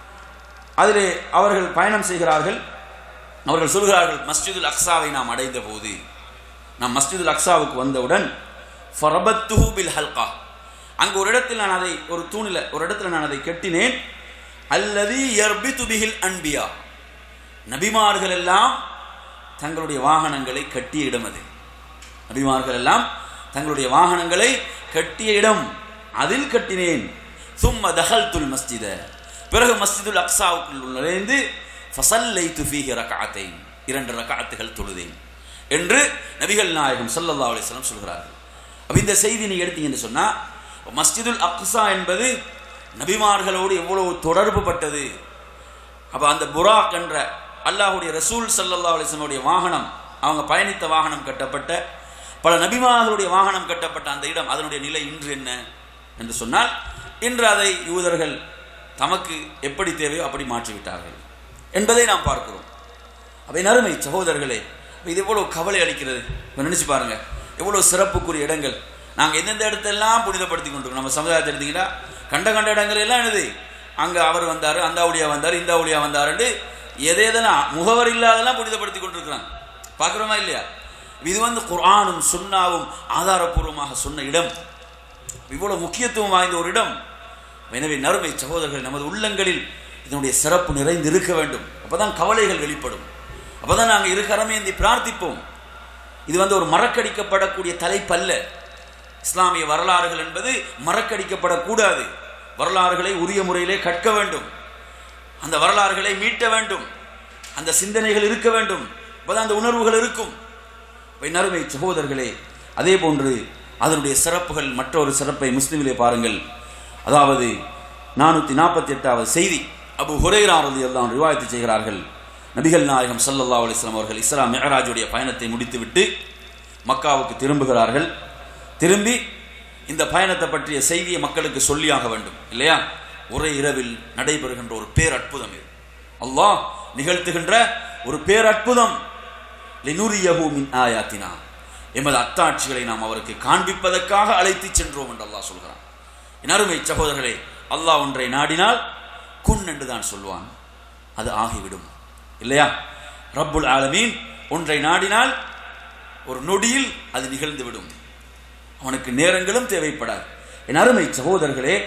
அதிலே அவர்கள் பயணம் செய்கிறார்கள் அவர்கள் சொல்கிறார்கள் மஸ்ஜிதுல் அக்ஸாவை நாம் அடைந்த போது நாம் மஸ்ஜிதுல் அக்ஸாவுக்கு வந்தவுடன் ஃபரபத்துஹு பில் ஹல்கா அங்கு ஒரு இடத்தில் நான் அதை ஒரு தூணில் ஒரு இடத்துல நான் அதை கட்டினேன் அல்லது யர்பித்து பிஹில் அன்பியா நபிமார்கள் எல்லாம் தங்களுடைய வாகனங்களை கட்டிய இடம் அது நபிமார்கள் எல்லாம் தங்களுடைய வாகனங்களை கட்டிய இடம் அதில் கட்டினேன் சும்ம தஹல் துல் மஸ்ஜித பிறகு மஸ்ஜிதுல் அக்ஸாவுக்குள் நுழைந்து ஃபசல்லை துஃபீஹி ரகாத்தை இரண்டு ரகாத்துகள் தொழுதேன் என்று நபிகள் நாயகம் ஸல்லல்லாஹு அலைஹி வஸல்லம் சொல்கிறார்கள் அப்ப இந்த செய்தி நீங்க எடுத்தீங்கன்னு சொன்னா மஸ்ஜிதுல் அக்ஸா என்பது நபிமார்களோடு எவ்வளவு தொடர்பு பட்டது அப்ப அந்த புராக் என்ற அல்லாஹுடைய ரசூல் சல்லல்லா அலிஸ்லமுடைய வாகனம் அவங்க பயணித்த வாகனம் கட்டப்பட்ட பல நபிமார்களுடைய வாகனம் கட்டப்பட்ட அந்த இடம் அதனுடைய நிலை இன்று என்ன என்று சொன்னால் இன்று அதை யூதர்கள் தமக்கு எப்படி தேவையோ அப்படி மாற்றிவிட்டார்கள் என்பதை நாம் பார்க்கிறோம் அவை நறுமை சகோதரர்களே இது எவ்வளவு கவலை அளிக்கிறது இப்ப நினைச்சு பாருங்க எவ்வளவு சிறப்புக்குரிய இடங்கள் நாங்க எந்தெந்த இடத்தெல்லாம் புனிதப்படுத்தி கொண்டிருக்கோம் நம்ம சமுதாயத்தை எடுத்தீங்கன்னா கண்ட கண்ட இடங்கள் எல்லாம் என்னது அங்க அவர் வந்தாரு அந்த அவளியா வந்தாரு இந்த அவளியா வந்தாருன்னு எதை எதெல்லாம் முகவர் இல்லாதெல்லாம் புனிதப்படுத்தி கொண்டிருக்கிறாங்க பார்க்குறோமா இல்லையா இது வந்து குர்ஆனும் சுன்னாவும் ஆதாரபூர்வமாக சொன்ன இடம் இவ்வளவு முக்கியத்துவம் வாய்ந்த ஒரு இடம் எனவே நறுமை சகோதரர்கள் நமது உள்ளங்களில் இதனுடைய சிறப்பு நிறைந்து இருக்க வேண்டும் அப்பதான் கவலைகள் வெளிப்படும் அப்பதான் நாங்கள் இரு கரமேந்தி பிரார்த்திப்போம் இது வந்து ஒரு மறக்கடிக்கப்படக்கூடிய தலைப்பல்ல இஸ்லாமிய வரலாறுகள் என்பது மறக்கடிக்கப்படக்கூடாது வரலாறுகளை உரிய முறையிலே கற்க வேண்டும் அந்த வரலாறுகளை மீட்ட வேண்டும் அந்த சிந்தனைகள் இருக்க வேண்டும் அப்பதான் அந்த உணர்வுகள் இருக்கும் இவை நறுமை சகோதரர்களே அதே போன்று அதனுடைய சிறப்புகள் மற்றொரு சிறப்பை முஸ்லிமிலே பாருங்கள் அதாவது நானூற்றி நாற்பத்தி எட்டாவது செய்தி அபு ஹுரைரா ரதி எல்லாம் ரிவாயத்து செய்கிறார்கள் நபிகள் நாயகம் ஸல்லல்லாஹு அலைஹி வஸல்லம் அவர்கள் இஸ்லாம் மெஹராஜுடைய பயணத்தை முடித்துவிட்டு மக்காவுக்கு திரும்புகிறார்கள் திரும்பி இந்த பயணத்தை பற்றிய செய்தியை மக்களுக்கு சொல்லியாக வேண்டும் இல்லையா ஒரே இரவில் நடைபெறுகின்ற ஒரு பேரற்புதம் இது அல்லாஹ் நிகழ்த்துகின்ற ஒரு பேரற்புதம் லினுரியஹு மின் ஆயாத்தினா எமது அத்தாட்சிகளை நாம் அவருக்கு காண்பிப்பதற்காக அழைத்து சென்றோம் என்று அல்லாஹ் சொல்கிறான் என் அருமை சகோதரர்களே அல்லாஹ் ஒன்றை நாடினால் குன் என்று தான் சொல்வான் அது ஆகிவிடும் இல்லையா ரப்புல் ஆலமீன் ஒன்றை நாடினால் ஒரு நொடியில் அது நிகழ்ந்துவிடும் அவனுக்கு நேரங்களும் தேவைப்படாது என் அருமை சகோதரர்களே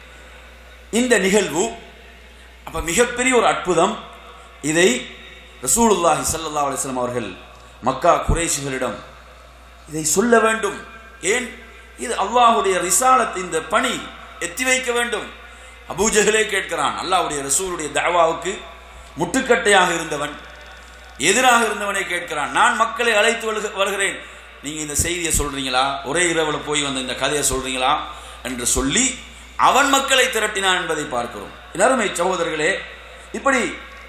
இந்த நிகழ்வு அப்ப மிகப்பெரிய ஒரு அற்புதம் இதை ரசூலுல்லாஹி ஸல்லல்லாஹு அலைஹி வஸல்லம் அவர்கள் மக்கா குறைஷிகளிடம் இதை சொல்ல வேண்டும் ஏன் இது அல்லாஹ்வுடைய ரிசாலத் இந்த பணி எத்தி வைக்க வேண்டும் அபூஜஹலே கேட்கிறான் அல்லாஹ்வுடைய ரசூலுடைய தஅவாவுக்கு முட்டுக்கட்டையாக இருந்தவன் எதிராக இருந்தவனை கேட்கிறான் நான் மக்களை அழைத்து வருக- வருகிறேன் நீங்க இந்த செய்தியை சொல்றீங்களா ஒரே இரவுல போய் வந்த இந்த கதையை சொல்றீங்களா என்று சொல்லி அவன் மக்களை திரட்டினான் என்பதை பார்க்கிறோம் என் அருமை சகோதரர்களே இப்படி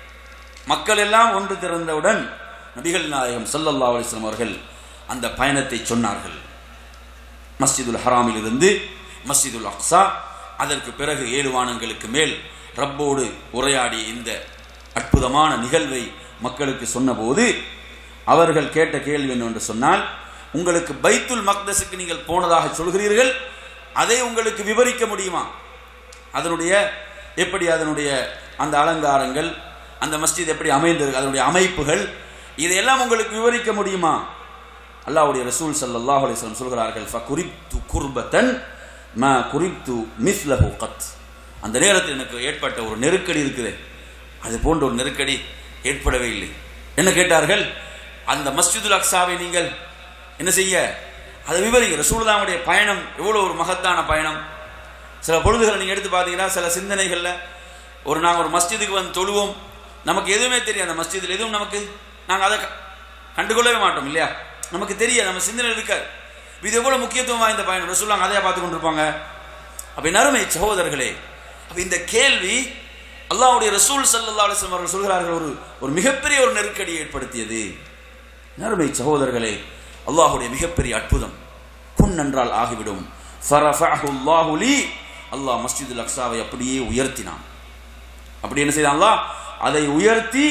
மக்கள் எல்லாம் ஒன்று திறந்தவுடன் நபிகள் நாயகம் ஸல்லல்லாஹு அலைஹி வஸல்லம் அவர்கள் அந்த பயணத்தை சொன்னார்கள் மஸ்ஜிதுல் ஹராமில் இருந்து மஸ்ஜிதுல் அக்ஸா அதற்கு பிறகு ஏழு வானங்களுக்கு மேல் ரப்போடு உரையாடிய இந்த அற்புதமான நிகழ்வை மக்களுக்கு சொன்னபோது அவர்கள் கேட்ட கேள்வி என்னவென்று சொன்னால் உங்களுக்கு பைத்துல் மக்தஸுக்கு நீங்கள் போனதாக சொல்கிறீர்கள் அதை உங்களுக்கு விவரிக்க முடியுமா அதனுடைய எப்படி அதனுடைய அந்த அலங்காரங்கள் அந்த மஸ்ஜித் எப்படி அமைந்திருக்கு அதனுடைய அமைப்புகள் இதையெல்லாம் உங்களுக்கு விவரிக்க முடியுமா அல்லாஹ்வுடைய ரசூல் ஸல்லல்லாஹு அலைஹி வஸல்லம் சொல்கிறார்கள் ஃபகுரிப்து குர்பத்தன் மா குரிப்து மிஸ்லஹு கத் அந்த நேரத்தில் எனக்கு ஏற்பட்ட ஒரு நெருக்கடி இருக்குது அது போன்ற ஒரு நெருக்கடி ஏற்படவே இல்லை என்ன கேட்டார்கள் அந்த மஸ்ஜிதுல் அக்ஸாவை நீங்கள் என்ன செய்ய அதை விவரிங்க ரசூலுல்லாஹ்வுடைய பயணம் எவ்வளோ ஒரு மகத்தான பயணம் சில பொழுதுகளை நீங்கள் எடுத்து பார்த்தீங்கன்னா சில சிந்தனைகளில் ஒரு நாங்கள் ஒரு மஸ்ஜிதுக்கு வந்து தொழுவோம் நமக்கு எதுவுமே தெரியாது அந்த மஸ்ஜிதில் எதுவும் நமக்கு நாங்கள் அதை க- கண்டுகொள்ளவே மாட்டோம் இல்லையா நமக்கு தெரியாது நம்ம சிந்தனை இருக்காது இது எவ்வளவு முக்கியத்துவம் வாய்ந்த பயணம் ரசூலுல்லாஹ் அதையா பார்த்து கொண்டிருப்பாங்க அப்ப நறுமை சகோதரர்களே அப்ப இந்த கேள்வி அல்லாஹ்வுடைய ரசூல் ஸல்லல்லாஹு அலைஹி வஸல்லம் அவர்கள் சொல்கிறார்கள் ஒரு ஒரு மிகப்பெரிய ஒரு நெருக்கடியை ஏற்படுத்தியது நறுமை சகோதரர்களே அல்லாஹ்வுடைய மிகப்பெரிய அற்புதம் குன் என்றால் ஆகிவிடும் ஃபரஃபஹு அல்லாஹு லீ அல்லாஹ் மஸ்ஜிதுல் அக்ஸாவை அப்படியே உயர்த்தினான் அப்படி என்ன செய்தான் அல்லாஹ் அதை உயர்த்தி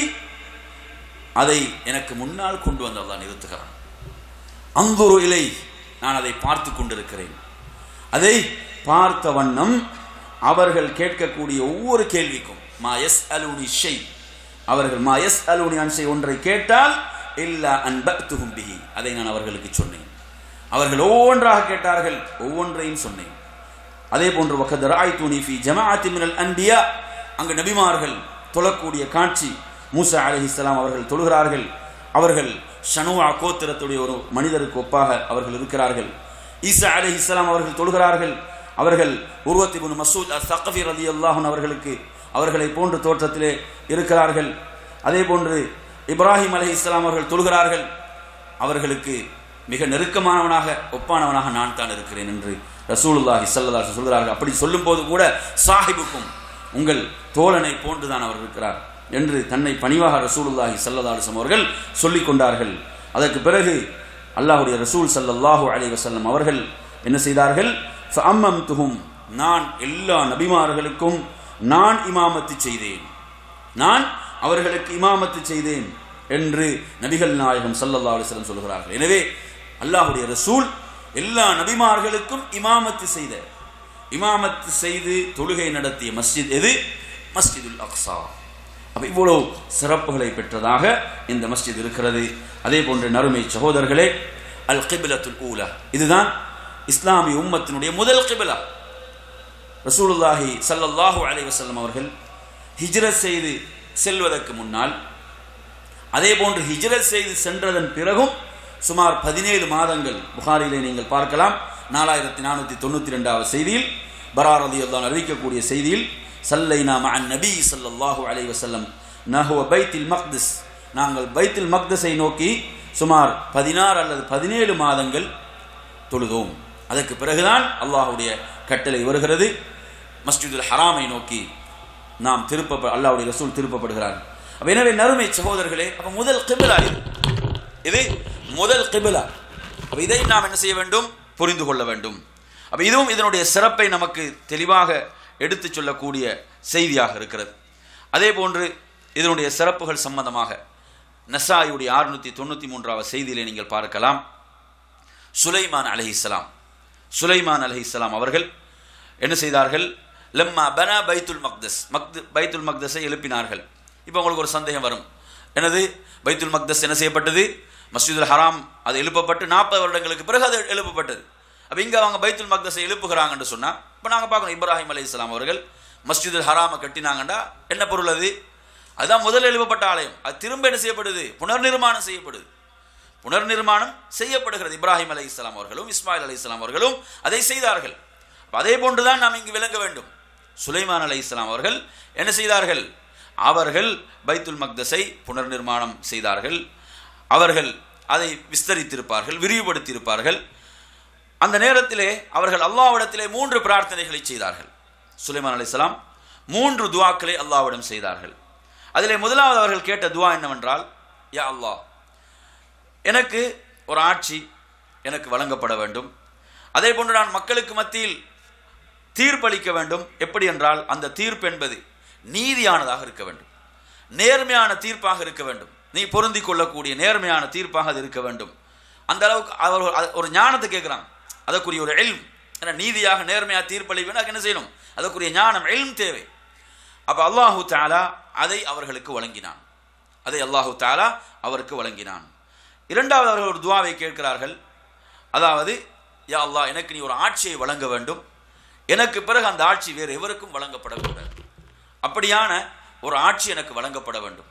அதை எனக்கு முன்னால் கொண்டு வந்து அல்லாஹ் நிறுத்துகிறான் அங்குரு இலை நான் அதை பார்த்து கொண்டிருக்கிறேன் அதை பார்த்த வண்ணம் அவர்கள் கேட்கக்கூடிய ஒவ்வொரு கேள்விக்கும் மா எஸ் அலுனி ஷை அவர்கள் மா எஸ் அலுனி அன்சை ஒன்றை கேட்டால் இல்லா அன்பத்துஹும் பிஹி அதை நான் அவர்களுக்கு சொன்னேன் அவர்கள் ஒவ்வொன்றாக கேட்டார்கள் ஒவ்வொன்றையும் சொன்னேன் அதே போன்று வக்கத் ராய்துனி ஃபி ஜமாஅத்தி மினல் அன்பியா அங்கு நபிமார்கள் தொழக்கூடிய காட்சி மூசா அலைஹிஸ்ஸலாம் அவர்கள் தொழுகிறார்கள் அவர்கள் ஷனுவா கோத்திரத்துடைய ஒரு மனிதருக்கு ஒப்பாக அவர்கள் இருக்கிறார்கள் ஈசா அலைஹிஸ்ஸலாம் அவர்கள் தொழுகிறார்கள் அவர்கள் உருவத்தி பின் மசூத் அல் சக்கஃபி ரலி அல்லாஹன் அவர்களுக்கு அவர்களை போன்ற தோற்றத்திலே இருக்கிறார்கள் அதே போன்று இப்ராஹிம் அலைஹிஸ்ஸலாம் அவர்கள் தொழுகிறார்கள் அவர்களுக்கு மிக நெருக்கமானவனாக ஒப்பானவனாக நான் தான் இருக்கிறேன் என்று ரசூலுல்லாஹி ஸல்லல்லாஹு அலைஹி சொல்கிறார்கள் அப்படி சொல்லும்போது கூட சாஹிபுக்கும் உங்கள் தோழனை போன்றுதான் அவர் இருக்கிறார் என்று தன்னை பணிவாக ரசூலுல்லாஹி ஸல்லல்லாஹு அலைஹி வஸல்லம் அவர்கள் சொல்லிக் கொண்டார்கள் அதற்கு பிறகு அல்லாஹ்வுடைய ரசூல் ஸல்லல்லாஹு அலைஹி வஸல்லம் அவர்கள் என்ன செய்தார்கள் ஃபஅம்மம்துஹும் நான் எல்லா நபிமார்களுக்கும் நான் இமாமத்து செய்தேன் நான் அவர்களுக்கு இமாமத்து செய்தேன் என்று நபிகள் நாயகம் ஸல்லல்லாஹு அலைஹி வஸல்லம் சொல்கிறார்கள் எனவே அல்லாஹ்வுடைய ரசூல் எல்லா நபிமார்களுக்கும் இமாமத்து செய்த இமாமத்து செய்து தொழுகை நடத்திய மஸ்ஜித் எது மஸ்ஜிதுல் அக்ஸா அப்ப இவ்வளவு சிறப்புகளை பெற்றதாக இந்த மஸ்ஜித் இருக்கிறது அதே போன்று நறுமை சகோதரர்களே அல் கிபிலத்துல் ஊலா இதுதான் இஸ்லாமிய உம்மத்தினுடைய முதல் கிபிலா ரசூலுல்லாஹி ஸல்லல்லாஹு அலைஹி வஸல்லம் அவர்கள் ஹிஜ்ரத் செய்து செல்வதற்கு முன்னால் அதே போன்று ஹிஜ்ரத் செய்து சென்றதன் பிறகும் சுமார் பதினேழு மாதங்கள் புகாரிலே நீங்கள் பார்க்கலாம் நாலாயிரத்தி நானூற்றி தொண்ணூற்றி ரெண்டாவது செய்தியில் பராரதி அல்லான் அறிவிக்கக்கூடிய செய்தியில் சல்லைனா மஅன் நபி ஸல்லல்லாஹு அலைஹி வஸல்லம் நஹுவ பைத்தில் மக்திஸ் நாங்கள் பைத்தில் மக்தஸை நோக்கி சுமார் பதினாறு அல்லது பதினேழு மாதங்கள் தொழுதோம் அதற்கு பிறகுதான் அல்லாஹ்வுடைய கட்டளை வருகிறது மஸ்ஜிதுல் ஹராமை நோக்கி நாம் திருப்ப அல்லாஹ்வுடைய ரசூல் திருப்பப்படுகிறார் அப்ப எனவே நறுமை சகோதரர்களே அப்ப முதல் கிபிலா இது இது முதல் கிபிலா அப்ப இதை நாம் என்ன செய்ய வேண்டும் புரிந்து கொள்ள வேண்டும் அப்ப இதுவும் இதனுடைய சிறப்பை நமக்கு தெளிவாக எடுத்துச் சொல்லக்கூடிய செய்தியாக இருக்கிறது அதே போன்று இதனுடைய சிறப்புகள் சம்பந்தமாக நசாயுடைய அறுநூத்தி தொண்ணூத்தி மூன்றாவது செய்தியிலே நீங்கள் பார்க்கலாம் சுலைமான் அலஹிஸ்லாம் சுலைமான் அலஹிஸ்லாம் அவர்கள் என்ன செய்தார்கள் லம்மா பனா பைத்துல் மக்தஸ் மக்து பைத்துல் மக்தஸை எழுப்பினார்கள் இப்போ உங்களுக்கு ஒரு சந்தேகம் வரும் எனது பைத்துல் மக்தஸ் என்ன செய்யப்பட்டது மஸ்ஜிதுல் ஹராம் அது எழுப்பப்பட்டு நாற்பது வருடங்களுக்கு பிறகு அது எழுப்பப்பட்டது அப்போ இங்கே அவங்க பைத்துல் மக்தஸை எழுப்புகிறாங்கன்னு சொன்னால் இப்போ நாங்கள் பார்க்கணும் இப்ராஹிம் அலி இஸ்லாம் அவர்கள் மஸ்ஜிதுல் ஹராமை கட்டினாங்கண்டா என்ன பொருள் அது அதுதான் முதல் எழுப்பப்பட்ட ஆலயம் அது திரும்ப என்ன செய்யப்படுது புனர்நிர்மாணம் செய்யப்படுது புனர்நிர்மாணம் செய்யப்படுகிறது இப்ராஹிம் அலி இஸ்லாம் அவர்களும் இஸ்மாயில் அலி இஸ்லாம் அவர்களும் அதை செய்தார்கள் அதே போன்றுதான் நாம் இங்கு விளங்க வேண்டும் சுலைமான் அலி இஸ்லாம் அவர்கள் என்ன செய்தார்கள் அவர்கள் பைத்துல் மக்தஸை புனர்நிர்மாணம் செய்தார்கள் அவர்கள் அதை விஸ்தரித்திருப்பார்கள் விரிவுபடுத்தியிருப்பார்கள் அந்த நேரத்திலே அவர்கள் அல்லாவிடத்திலே மூன்று பிரார்த்தனைகளை செய்தார்கள் சுலைமான் அலிஸ்லாம் மூன்று துவாக்களை அல்லாவிடம் செய்தார்கள் அதிலே முதலாவது அவர்கள் கேட்ட துவா என்னவென்றால் யா அல்லாஹ் எனக்கு ஒரு ஆட்சி எனக்கு வழங்கப்பட வேண்டும் அதே போன்று நான் மக்களுக்கு மத்தியில் தீர்ப்பளிக்க வேண்டும் எப்படி என்றால் அந்த தீர்ப்பு என்பது நீதியானதாக இருக்க வேண்டும் நேர்மையான தீர்ப்பாக இருக்க வேண்டும் நீ பொருந்திக் கொள்ளக்கூடிய நேர்மையான தீர்ப்பாக அது இருக்க வேண்டும் அந்த அளவுக்கு அவர் ஒரு ஞானத்தை கேட்குறாங்க அதற்குரிய ஒரு எல்ம் ஏன்னா நீதியாக நேர்மையாக தீர்ப்பளிக்கணும் என்ன செய்யணும் அதற்குரிய ஞானம் எல்ம் தேவை அப்போ அல்லாஹூ தாலா அதை அவர்களுக்கு வழங்கினான் அதை அல்லாஹூ தாலா அவருக்கு வழங்கினான் இரண்டாவது அவர்கள் ஒரு துவாவை கேட்கிறார்கள் அதாவது யா அல்லாஹ் எனக்கு நீ ஒரு ஆட்சியை வழங்க வேண்டும் எனக்கு பிறகு அந்த ஆட்சி வேறு எவருக்கும் வழங்கப்படக்கூடாது அப்படியான ஒரு ஆட்சி எனக்கு வழங்கப்பட வேண்டும்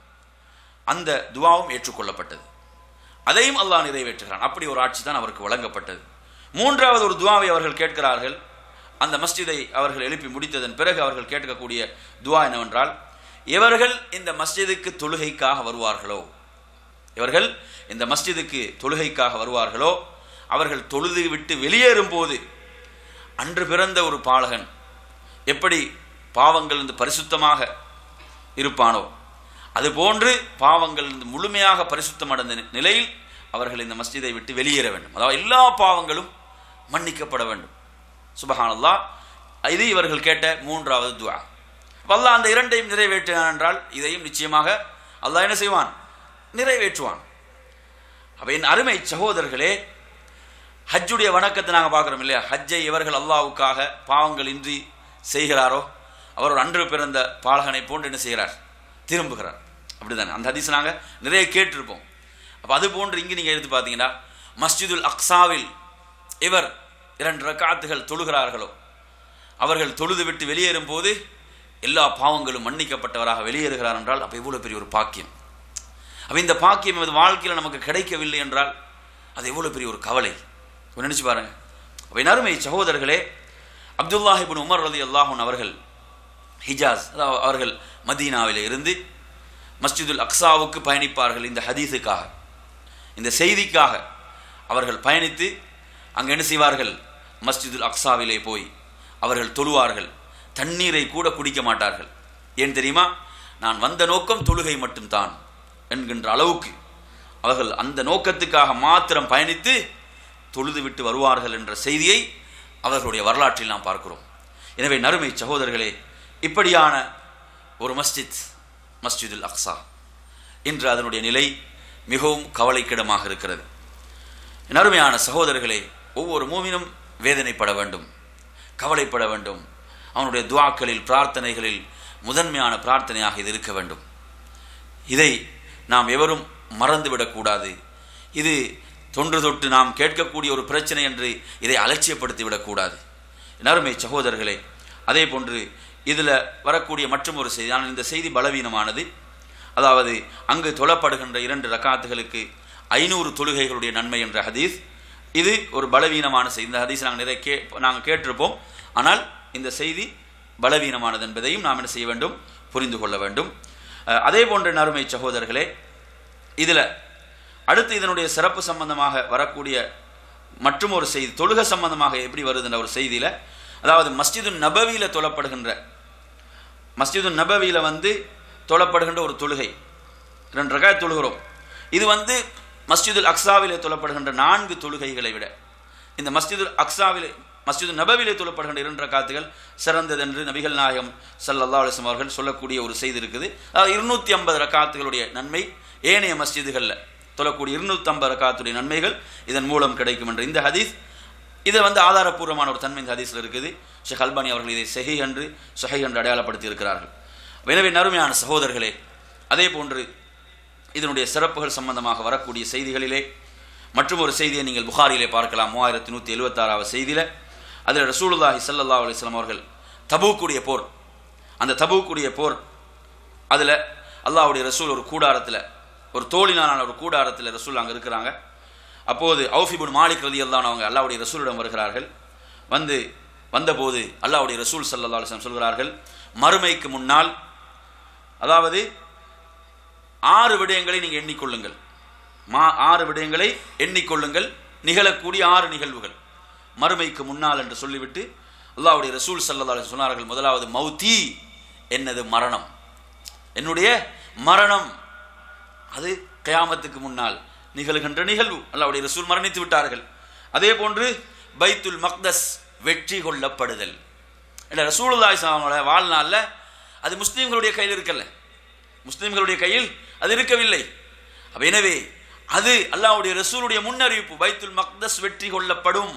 அந்த துவாவும் ஏற்றுக்கொள்ளப்பட்டது அதையும் அல்லாஹ் நிறைவேற்றுகிறான் அப்படி ஒரு ஆட்சி தான் அவருக்கு வழங்கப்பட்டது மூன்றாவது ஒரு துவாவை அவர்கள் கேட்கிறார்கள் அந்த மஸ்ஜிதை அவர்கள் எழுப்பி முடித்ததன் பிறகு அவர்கள் கேட்கக்கூடிய துவா என்னவென்றால் இவர்கள் இந்த மஸ்ஜிதுக்கு தொழுகைக்காக வருவார்களோ இவர்கள் இந்த மஸ்ஜிதுக்கு தொழுகைக்காக வருவார்களோ அவர்கள் தொழுது விட்டு வெளியேறும் போது அன்று பிறந்த ஒரு பாலகன் எப்படி பாவங்கள் இருந்து பரிசுத்தமாக இருப்பானோ அதுபோன்று பாவங்கள் இருந்து முழுமையாக பரிசுத்தம் அடைந்த நிலையில் அவர்கள் இந்த மஸ்ஜிதை விட்டு வெளியேற வேண்டும் அதாவது எல்லா பாவங்களும் மன்னிக்கப்பட வேண்டும் சுபஹானல்லா இது இவர்கள் கேட்ட மூன்றாவது துவா அல்லாஹ் அந்த இரண்டையும் நிறைவேற்றினான் என்றால் இதையும் நிச்சயமாக அல்லாஹ் என்ன செய்வான் நிறைவேற்றுவான் அப்ப என் அருமை சகோதரர்களே ஹஜ்ஜுடைய வணக்கத்தை நாங்கள் பார்க்குறோம் இல்லையா ஹஜ்ஜை இவர்கள் அல்லாவுக்காக பாவங்கள் இன்றி செய்கிறாரோ அவர் ஒரு அன்று பிறந்த பாலகனை போன்று என்ன செய்கிறார் திரும்புகிறார் அப்படிதானே அந்த ஹதீஸ் நாங்கள் நிறைய கேட்டிருப்போம் அப்போ அது போன்று இங்கே நீங்கள் எடுத்து பார்த்தீங்கன்னா மஸ்ஜிதுல் அக்ஸாவில் இவர் இரண்டு ரக்காத்துகள் தொழுகிறார்களோ அவர்கள் தொழுது விட்டு வெளியேறும் போது எல்லா பாவங்களும் மன்னிக்கப்பட்டவராக வெளியேறுகிறார் என்றால் அப்போ இவ்வளோ பெரிய ஒரு பாக்கியம் அப்போ இந்த பாக்கியம் இது வாழ்க்கையில் நமக்கு கிடைக்கவில்லை என்றால் அது எவ்வளோ பெரிய ஒரு கவலை நினச்சி பாருங்க அப்போ அருமை சகோதரர்களே அப்துல்லாஹிபின் உமர் ரதி அல்லாஹூன் அவர்கள் ஹிஜாஸ் அதாவது அவர்கள் மதீனாவில் இருந்து மஸ்ஜிதுல் அக்ஸாவுக்கு பயணிப்பார்கள் இந்த ஹதீஸுக்காக இந்த செய்திக்காக அவர்கள் பயணித்து அங்கே என்ன செய்வார்கள் மஸ்ஜிதுல் அக்ஸாவிலே போய் அவர்கள் தொழுவார்கள் தண்ணீரை கூட குடிக்க மாட்டார்கள் ஏன் தெரியுமா நான் வந்த நோக்கம் தொழுகை மட்டும்தான் என்கின்ற அளவுக்கு அவர்கள் அந்த நோக்கத்துக்காக மாத்திரம் பயணித்து தொழுது விட்டு வருவார்கள் என்ற செய்தியை அவர்களுடைய வரலாற்றில் நாம் பார்க்கிறோம் எனவே நறுமை சகோதரர்களே இப்படியான ஒரு மஸ்ஜித் மஸ்ஜிதுல் அக்ஸா இன்று அதனுடைய நிலை மிகவும் கவலைக்கிடமாக இருக்கிறது என் அருமையான சகோதரர்களே ஒவ்வொரு மூமினும் வேதனைப்பட வேண்டும் கவலைப்பட வேண்டும் அவனுடைய துவாக்களில் பிரார்த்தனைகளில் முதன்மையான பிரார்த்தனையாக இது இருக்க வேண்டும் இதை நாம் எவரும் மறந்துவிடக்கூடாது இது தொன்று தொட்டு நாம் கேட்கக்கூடிய ஒரு பிரச்சனை என்று இதை அலட்சியப்படுத்தி விடக்கூடாது நறுமை சகோதரர்களே அதே போன்று இதில் வரக்கூடிய மற்றும் ஒரு செய்தி ஆனால் இந்த செய்தி பலவீனமானது அதாவது அங்கு தொழப்படுகின்ற இரண்டு ரக்காத்துகளுக்கு ஐநூறு தொழுகைகளுடைய நன்மை என்ற ஹதீஸ் இது ஒரு பலவீனமான செய்தி இந்த ஹதீஸ் நாங்கள் நிறைய கே நாங்கள் கேட்டிருப்போம் ஆனால் இந்த செய்தி பலவீனமானது என்பதையும் நாம் என்ன செய்ய வேண்டும் புரிந்து கொள்ள வேண்டும் அஹ், அதே போன்ற நறுமை சகோதரர்களே இதில் அடுத்து இதனுடைய சிறப்பு சம்பந்தமாக வரக்கூடிய மற்றும் ஒரு செய்தி தொழுகை சம்பந்தமாக எப்படி வருதுன்ற ஒரு செய்தியில் அதாவது மஸ்ஜிது நபவியில் தொழப்படுகின்ற மஸ்ஜிது நபவியில் வந்து தொழப்படுகின்ற ஒரு தொழுகை ரெண்டு ரகாய் தொழுகிறோம் இது வந்து மஸ்ஜிதுல் அக்ஸாவிலே தொழப்படுகின்ற நான்கு தொழுகைகளை விட இந்த மஸ்ஜிதுல் அக்ஸாவிலே மஸ்ஜிது நபவிலே தொழப்படுகின்ற இரண்டு ரகாத்துகள் சிறந்தது என்று நபிகள் நாயகம் ஸல்லல்லாஹு அலைஹி வஸல்லம் அவர்கள் சொல்லக்கூடிய ஒரு செய்தி இருக்குது அதாவது இருநூத்தி ஐம்பது ரகாத்துகளுடைய நன்மை ஏனைய மஸ்ஜிதுகளில் தொழக்கூடிய இருநூத்தி ஐம்பது ரகாத்துடைய நன்மைகள் இதன் மூலம் கிடைக்கும் என்ற இந்த ஹதீஸ் இது வந்து ஆதாரப்பூர்வமான ஒரு தன்மை இந்த ஹதீஸில் இருக்குது ஷேக் அல்பானி அவர்கள் இதை செஹி என்று சொஹை என்று அடையாளப்படுத்தி இருக்கிறார்கள் எனவே நறுமையான சகோதரர்களே அதே போன்று இதனுடைய சிறப்புகள் சம்பந்தமாக வரக்கூடிய செய்திகளிலே மற்றும் ஒரு செய்தியை நீங்கள் புகாரிலே பார்க்கலாம் மூவாயிரத்தி நூற்றி எழுபத்தாறாவது செய்தியில் அதில் ரசூலுல்லாஹி ஸல்லல்லாஹு அலைஹி வஸல்லம் அவர்கள் தபூக்குடைய போர் அந்த தபூக்குடைய போர் அதில் அல்லாஹ்வுடைய ரசூல் ஒரு கூடாரத்தில் ஒரு தோழினாலான ஒரு கூடாரத்தில் ரசூல் அங்கே இருக்கிறாங்க அப்போது அவுஃபிபுன் மாலிக் ரதி அல்லான் அவங்க அல்லாஹ்வுடைய ரசூலிடம் வருகிறார்கள் வந்து வந்தபோது அல்லாஹ்வுடைய ரசூல் ஸல்லல்லாஹு அலைஹி வஸல்லம் சொல்கிறார்கள் மறுமைக்கு முன்னால் அதாவது ஆறு விடயங்களை நீங்கள் எண்ணிக்கொள்ளுங்கள் மா ஆறு விடயங்களை எண்ணிக்கொள்ளுங்கள் நிகழக்கூடிய ஆறு நிகழ்வுகள் மறுமைக்கு முன்னால் என்று சொல்லிவிட்டு அல்லாஹ்வுடைய ரசூல் ஸல்லல்லாஹு அலைஹி வஸல்லம் சொன்னார்கள் முதலாவது மௌதி என்னது மரணம் என்னுடைய மரணம் அது கயாமத்துக்கு முன்னால் நிகழ்கின்ற நிகழ்வு அல்லாஹ்வுடைய ரசூல் மரணித்து விட்டார்கள் அதே போன்று பைத்துல் மக்தஸ் வெற்றி கொள்ளப்படுதல் இல்லை ரசூலுல்லாஹி ஸல்லல்லாஹு வாழ்நாளில் அது முஸ்லீம்களுடைய கையில் இருக்கல்ல முஸ்லிம்களுடைய கையில் அது இருக்கவில்லை அப்ப எனவே அது அல்லாஹ்வுடைய ரசூலுடைய முன்னறிவிப்பு பைத்துல் மக்தஸ் வெற்றி கொள்ளப்படும்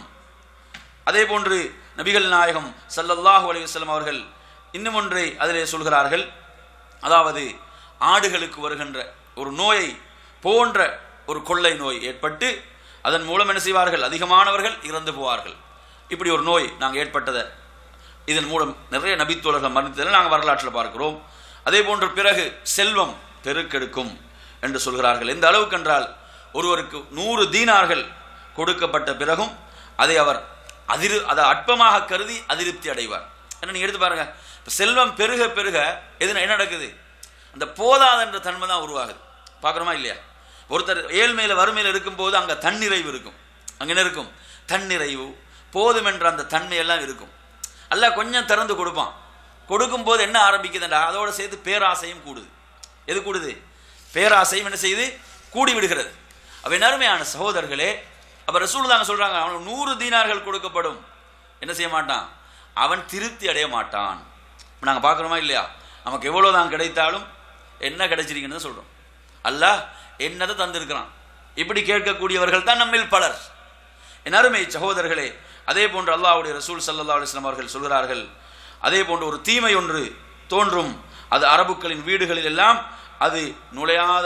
அதே போன்று நபிகள் நாயகம் ஸல்லல்லாஹு அலைஹி வஸல்லம் அவர்கள் இன்னும் ஒன்றை அதிலே சொல்கிறார்கள் அதாவது ஆடுகளுக்கு வருகின்ற ஒரு நோயை போன்ற ஒரு கொள்ளை நோய் ஏற்பட்டு அதன் மூலம் என்ன செய்வார்கள் அதிகமானவர்கள் இறந்து போவார்கள் இப்படி ஒரு நோய் நாங்கள் ஏற்பட்டதை இதன் மூலம் நிறைய நபித்தோழர்கள் மரணித்ததை நாங்கள் வரலாற்றில் பார்க்கிறோம் அதே போன்று பிறகு செல்வம் பெருக்கெடுக்கும் என்று சொல்கிறார்கள் எந்த அளவுக்கு என்றால் ஒருவருக்கு நூறு தீனார்கள் கொடுக்கப்பட்ட பிறகும் அதை அவர் அதிரு அதை அற்பமாக கருதி அதிருப்தி அடைவார் என்ன நீங்க எடுத்து பாருங்க இப்ப செல்வம் பெருக பெருக எது என்ன நடக்குது அந்த போதாத என்ற தன்மை தான் உருவாகுது பார்க்குறோமா இல்லையா ஒருத்தர் ஏழ்மையில வறுமையில் இருக்கும்போது அங்கே தன்னிறைவு இருக்கும் அங்கே என்ன இருக்கும் தன்னிறைவு போதும் என்ற அந்த தன்மையெல்லாம் இருக்கும் அல்ல கொஞ்சம் திறந்து கொடுப்பான் கொடுக்கும்போது என்ன ஆரம்பிக்குதுன்றா அதோட சேர்த்து பேராசையும் கூடுது எது கூடுது பேராசையும் என்ன செய்யுது கூடி விடுகிறது அவ அருமையான சகோதரர்களே அப்ப ரசூல் தாங்க சொல்றாங்க அவனுக்கு நூறு தீனார்கள் கொடுக்கப்படும் என்ன செய்ய மாட்டான் அவன் திருப்தி அடைய மாட்டான் இப்ப நாங்க பார்க்குறோமா இல்லையா நமக்கு எவ்வளவுதான் கிடைத்தாலும் என்ன கிடைச்சிருக்குன்னு சொல்றோம் அல்லாஹ் என்னதை தந்திருக்கிறான் இப்படி கேட்கக்கூடியவர்கள் தான் நம்மில் பலர் என் அருமை சகோதரர்களே அதே போன்று அல்லாஹ்வுடைய ரசூல் சல்லா அலிஸ்லாம் அவர்கள் சொல்கிறார்கள் அதே போன்று ஒரு தீமை ஒன்று தோன்றும் அது அரபுக்களின் வீடுகளில் எல்லாம் அது நுழையாத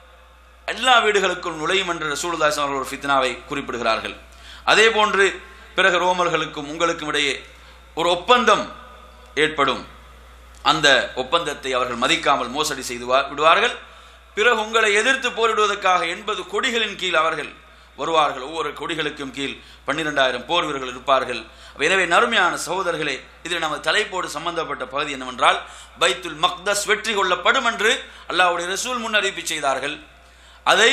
எல்லா வீடுகளுக்கும் நுழையும் என்று ரசூலுல்லாஹி அவர்கள் ஒரு ஃபித்னாவை குறிப்பிடுகிறார்கள் அதே போன்று பிறகு ரோமர்களுக்கும் உங்களுக்கும் இடையே ஒரு ஒப்பந்தம் ஏற்படும் அந்த ஒப்பந்தத்தை அவர்கள் மதிக்காமல் மோசடி செய்து வா- விடுவார்கள் பிறகு உங்களை எதிர்த்து போரிடுவதற்காக எண்பது கொடிகளின் கீழ் அவர்கள் வருவார்கள் ஒவ்வொரு கொடிகளுக்கும் கீழ் பன்னிரெண்டாயிரம் போர் வீரர்கள் இருப்பார்கள் எனவே நறுமையான சகோதரர்களே இதில் நமது தலைப்போடு சம்பந்தப்பட்ட பகுதி என்னவென்றால் பைத்துல் மக்தஸ் வெற்றி கொள்ளப்படும் என்று அல்லாஹ்வுடைய ரசூல் முன்னறிவிப்பு செய்தார்கள் அதை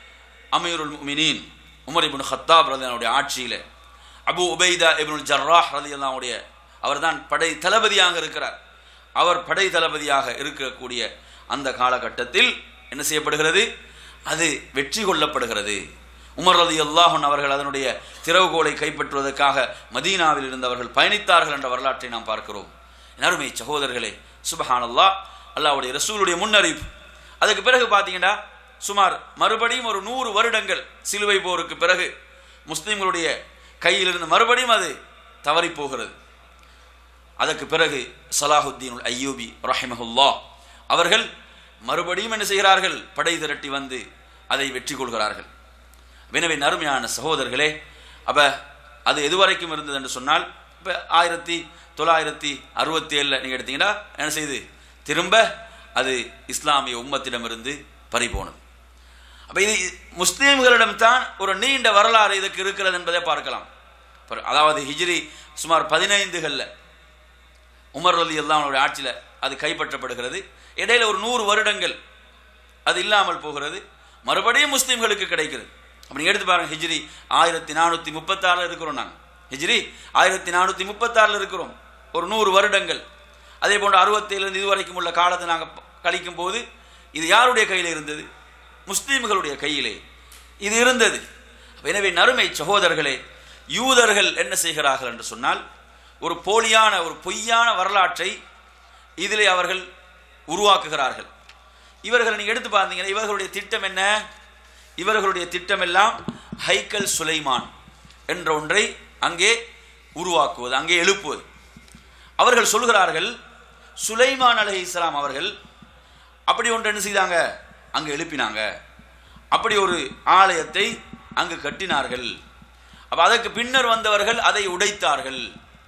அமீருல் முமினீன் உமர் இப்னு ஹத்தாப் ரலியல்லாஹுடைய ஆட்சியில் அபு உபைதா இப்னுல் ஜர்ராஹ் ரலியல்லாஹுடைய அவர்தான் படை தளபதியாக இருக்கிறார் அவர் படை தளபதியாக இருக்கக்கூடிய அந்த காலகட்டத்தில் என்ன செய்யப்படுகிறது அது வெற்றி கொள்ளப்படுகிறது உமர் ரதி அல்லாஹன் அவர்கள் அதனுடைய திறவுகோலை கைப்பற்றுவதற்காக மதீனாவில் இருந்தவர்கள் பயணித்தார்கள் என்ற வரலாற்றை நாம் பார்க்கிறோம் என் அருமை சகோதரர்களே சுபஹான் அல்லாஹ் அல்லாஹ்வுடைய ரசூலுடைய முன்னறிவிப்பு
அதுக்கு பிறகு பார்த்தீங்கன்னா சுமார் மறுபடியும் ஒரு நூறு வருடங்கள் சிலுவை போருக்கு பிறகு முஸ்லிம்களுடைய கையிலிருந்து மறுபடியும் அது தவறி போகிறது அதற்கு பிறகு சலாஹுத்தீன் ஐயூபி ரஹிமஹுல்லா அவர்கள் மறுபடியும் என்ன செய்கிறார்கள் படை திரட்டி வந்து அதை வெற்றி கொள்கிறார்கள் எனவே நறுமையான சகோதரர்களே அப்ப அது எதுவரைக்கும் இருந்தது என்று சொன்னால் இப்போ ஆயிரத்தி தொள்ளாயிரத்தி அறுபத்தி ஏழில் நீங்கள் எடுத்தீங்கன்னா என்ன செய்யுது திரும்ப அது இஸ்லாமிய உம்மத்திடமிருந்து பறிபோனது அப்போ இது முஸ்லீம்களிடம் தான் ஒரு நீண்ட வரலாறு இதுக்கு இருக்கிறது என்பதை பார்க்கலாம் பாரு- அதாவது ஹிஜ்ரி சுமார் பதினைந்துகளில் உமர் அலி அல்லாஹ்வுடைய ஆட்சியில் அது கைப்பற்றப்படுகிறது இடையில ஒரு நூறு வருடங்கள் அது இல்லாமல் போகிறது மறுபடியும் முஸ்லீம்களுக்கு கிடைக்கிறது அப்படி நீங்க எடுத்து பாருங்க ஹிஜ்ரி ஆயிரத்தி நானூற்றி முப்பத்தாறில் இருக்கிறோம் நாங்கள் ஹிஜ்ரி ஆயிரத்தி நானூற்றி முப்பத்தாறில் இருக்கிறோம் ஒரு நூறு வருடங்கள் அதே போன்று அறுபத்தேழுலேருந்து இதுவரைக்கும் உள்ள காலத்தை நாங்கள் கழிக்கும் போது இது யாருடைய கையில் இருந்தது முஸ்லீம்களுடைய கையிலே இது இருந்தது எனவே நறுமை சகோதரர்களே யூதர்கள் என்ன செய்கிறார்கள் என்று சொன்னால் ஒரு போலியான ஒரு பொய்யான வரலாற்றை இதிலே அவர்கள் உருவாக்குகிறார்கள் இவர்களை நீங்க எடுத்து பார்த்தீங்கன்னா இவர்களுடைய திட்டம் என்ன இவர்களுடைய திட்டம் எல்லாம் ஹைக்கல் சுலைமான் என்ற ஒன்றை அங்கே உருவாக்குவது அங்கே எழுப்புவது அவர்கள் சொல்கிறார்கள் சுலைமான் அலி இஸ்லாம் அவர்கள் அப்படி ஒன்று என்ன செய்தாங்க அங்கு எழுப்பினாங்க அப்படி ஒரு ஆலயத்தை அங்கு கட்டினார்கள் அப்ப அதற்கு பின்னர் வந்தவர்கள் அதை உடைத்தார்கள்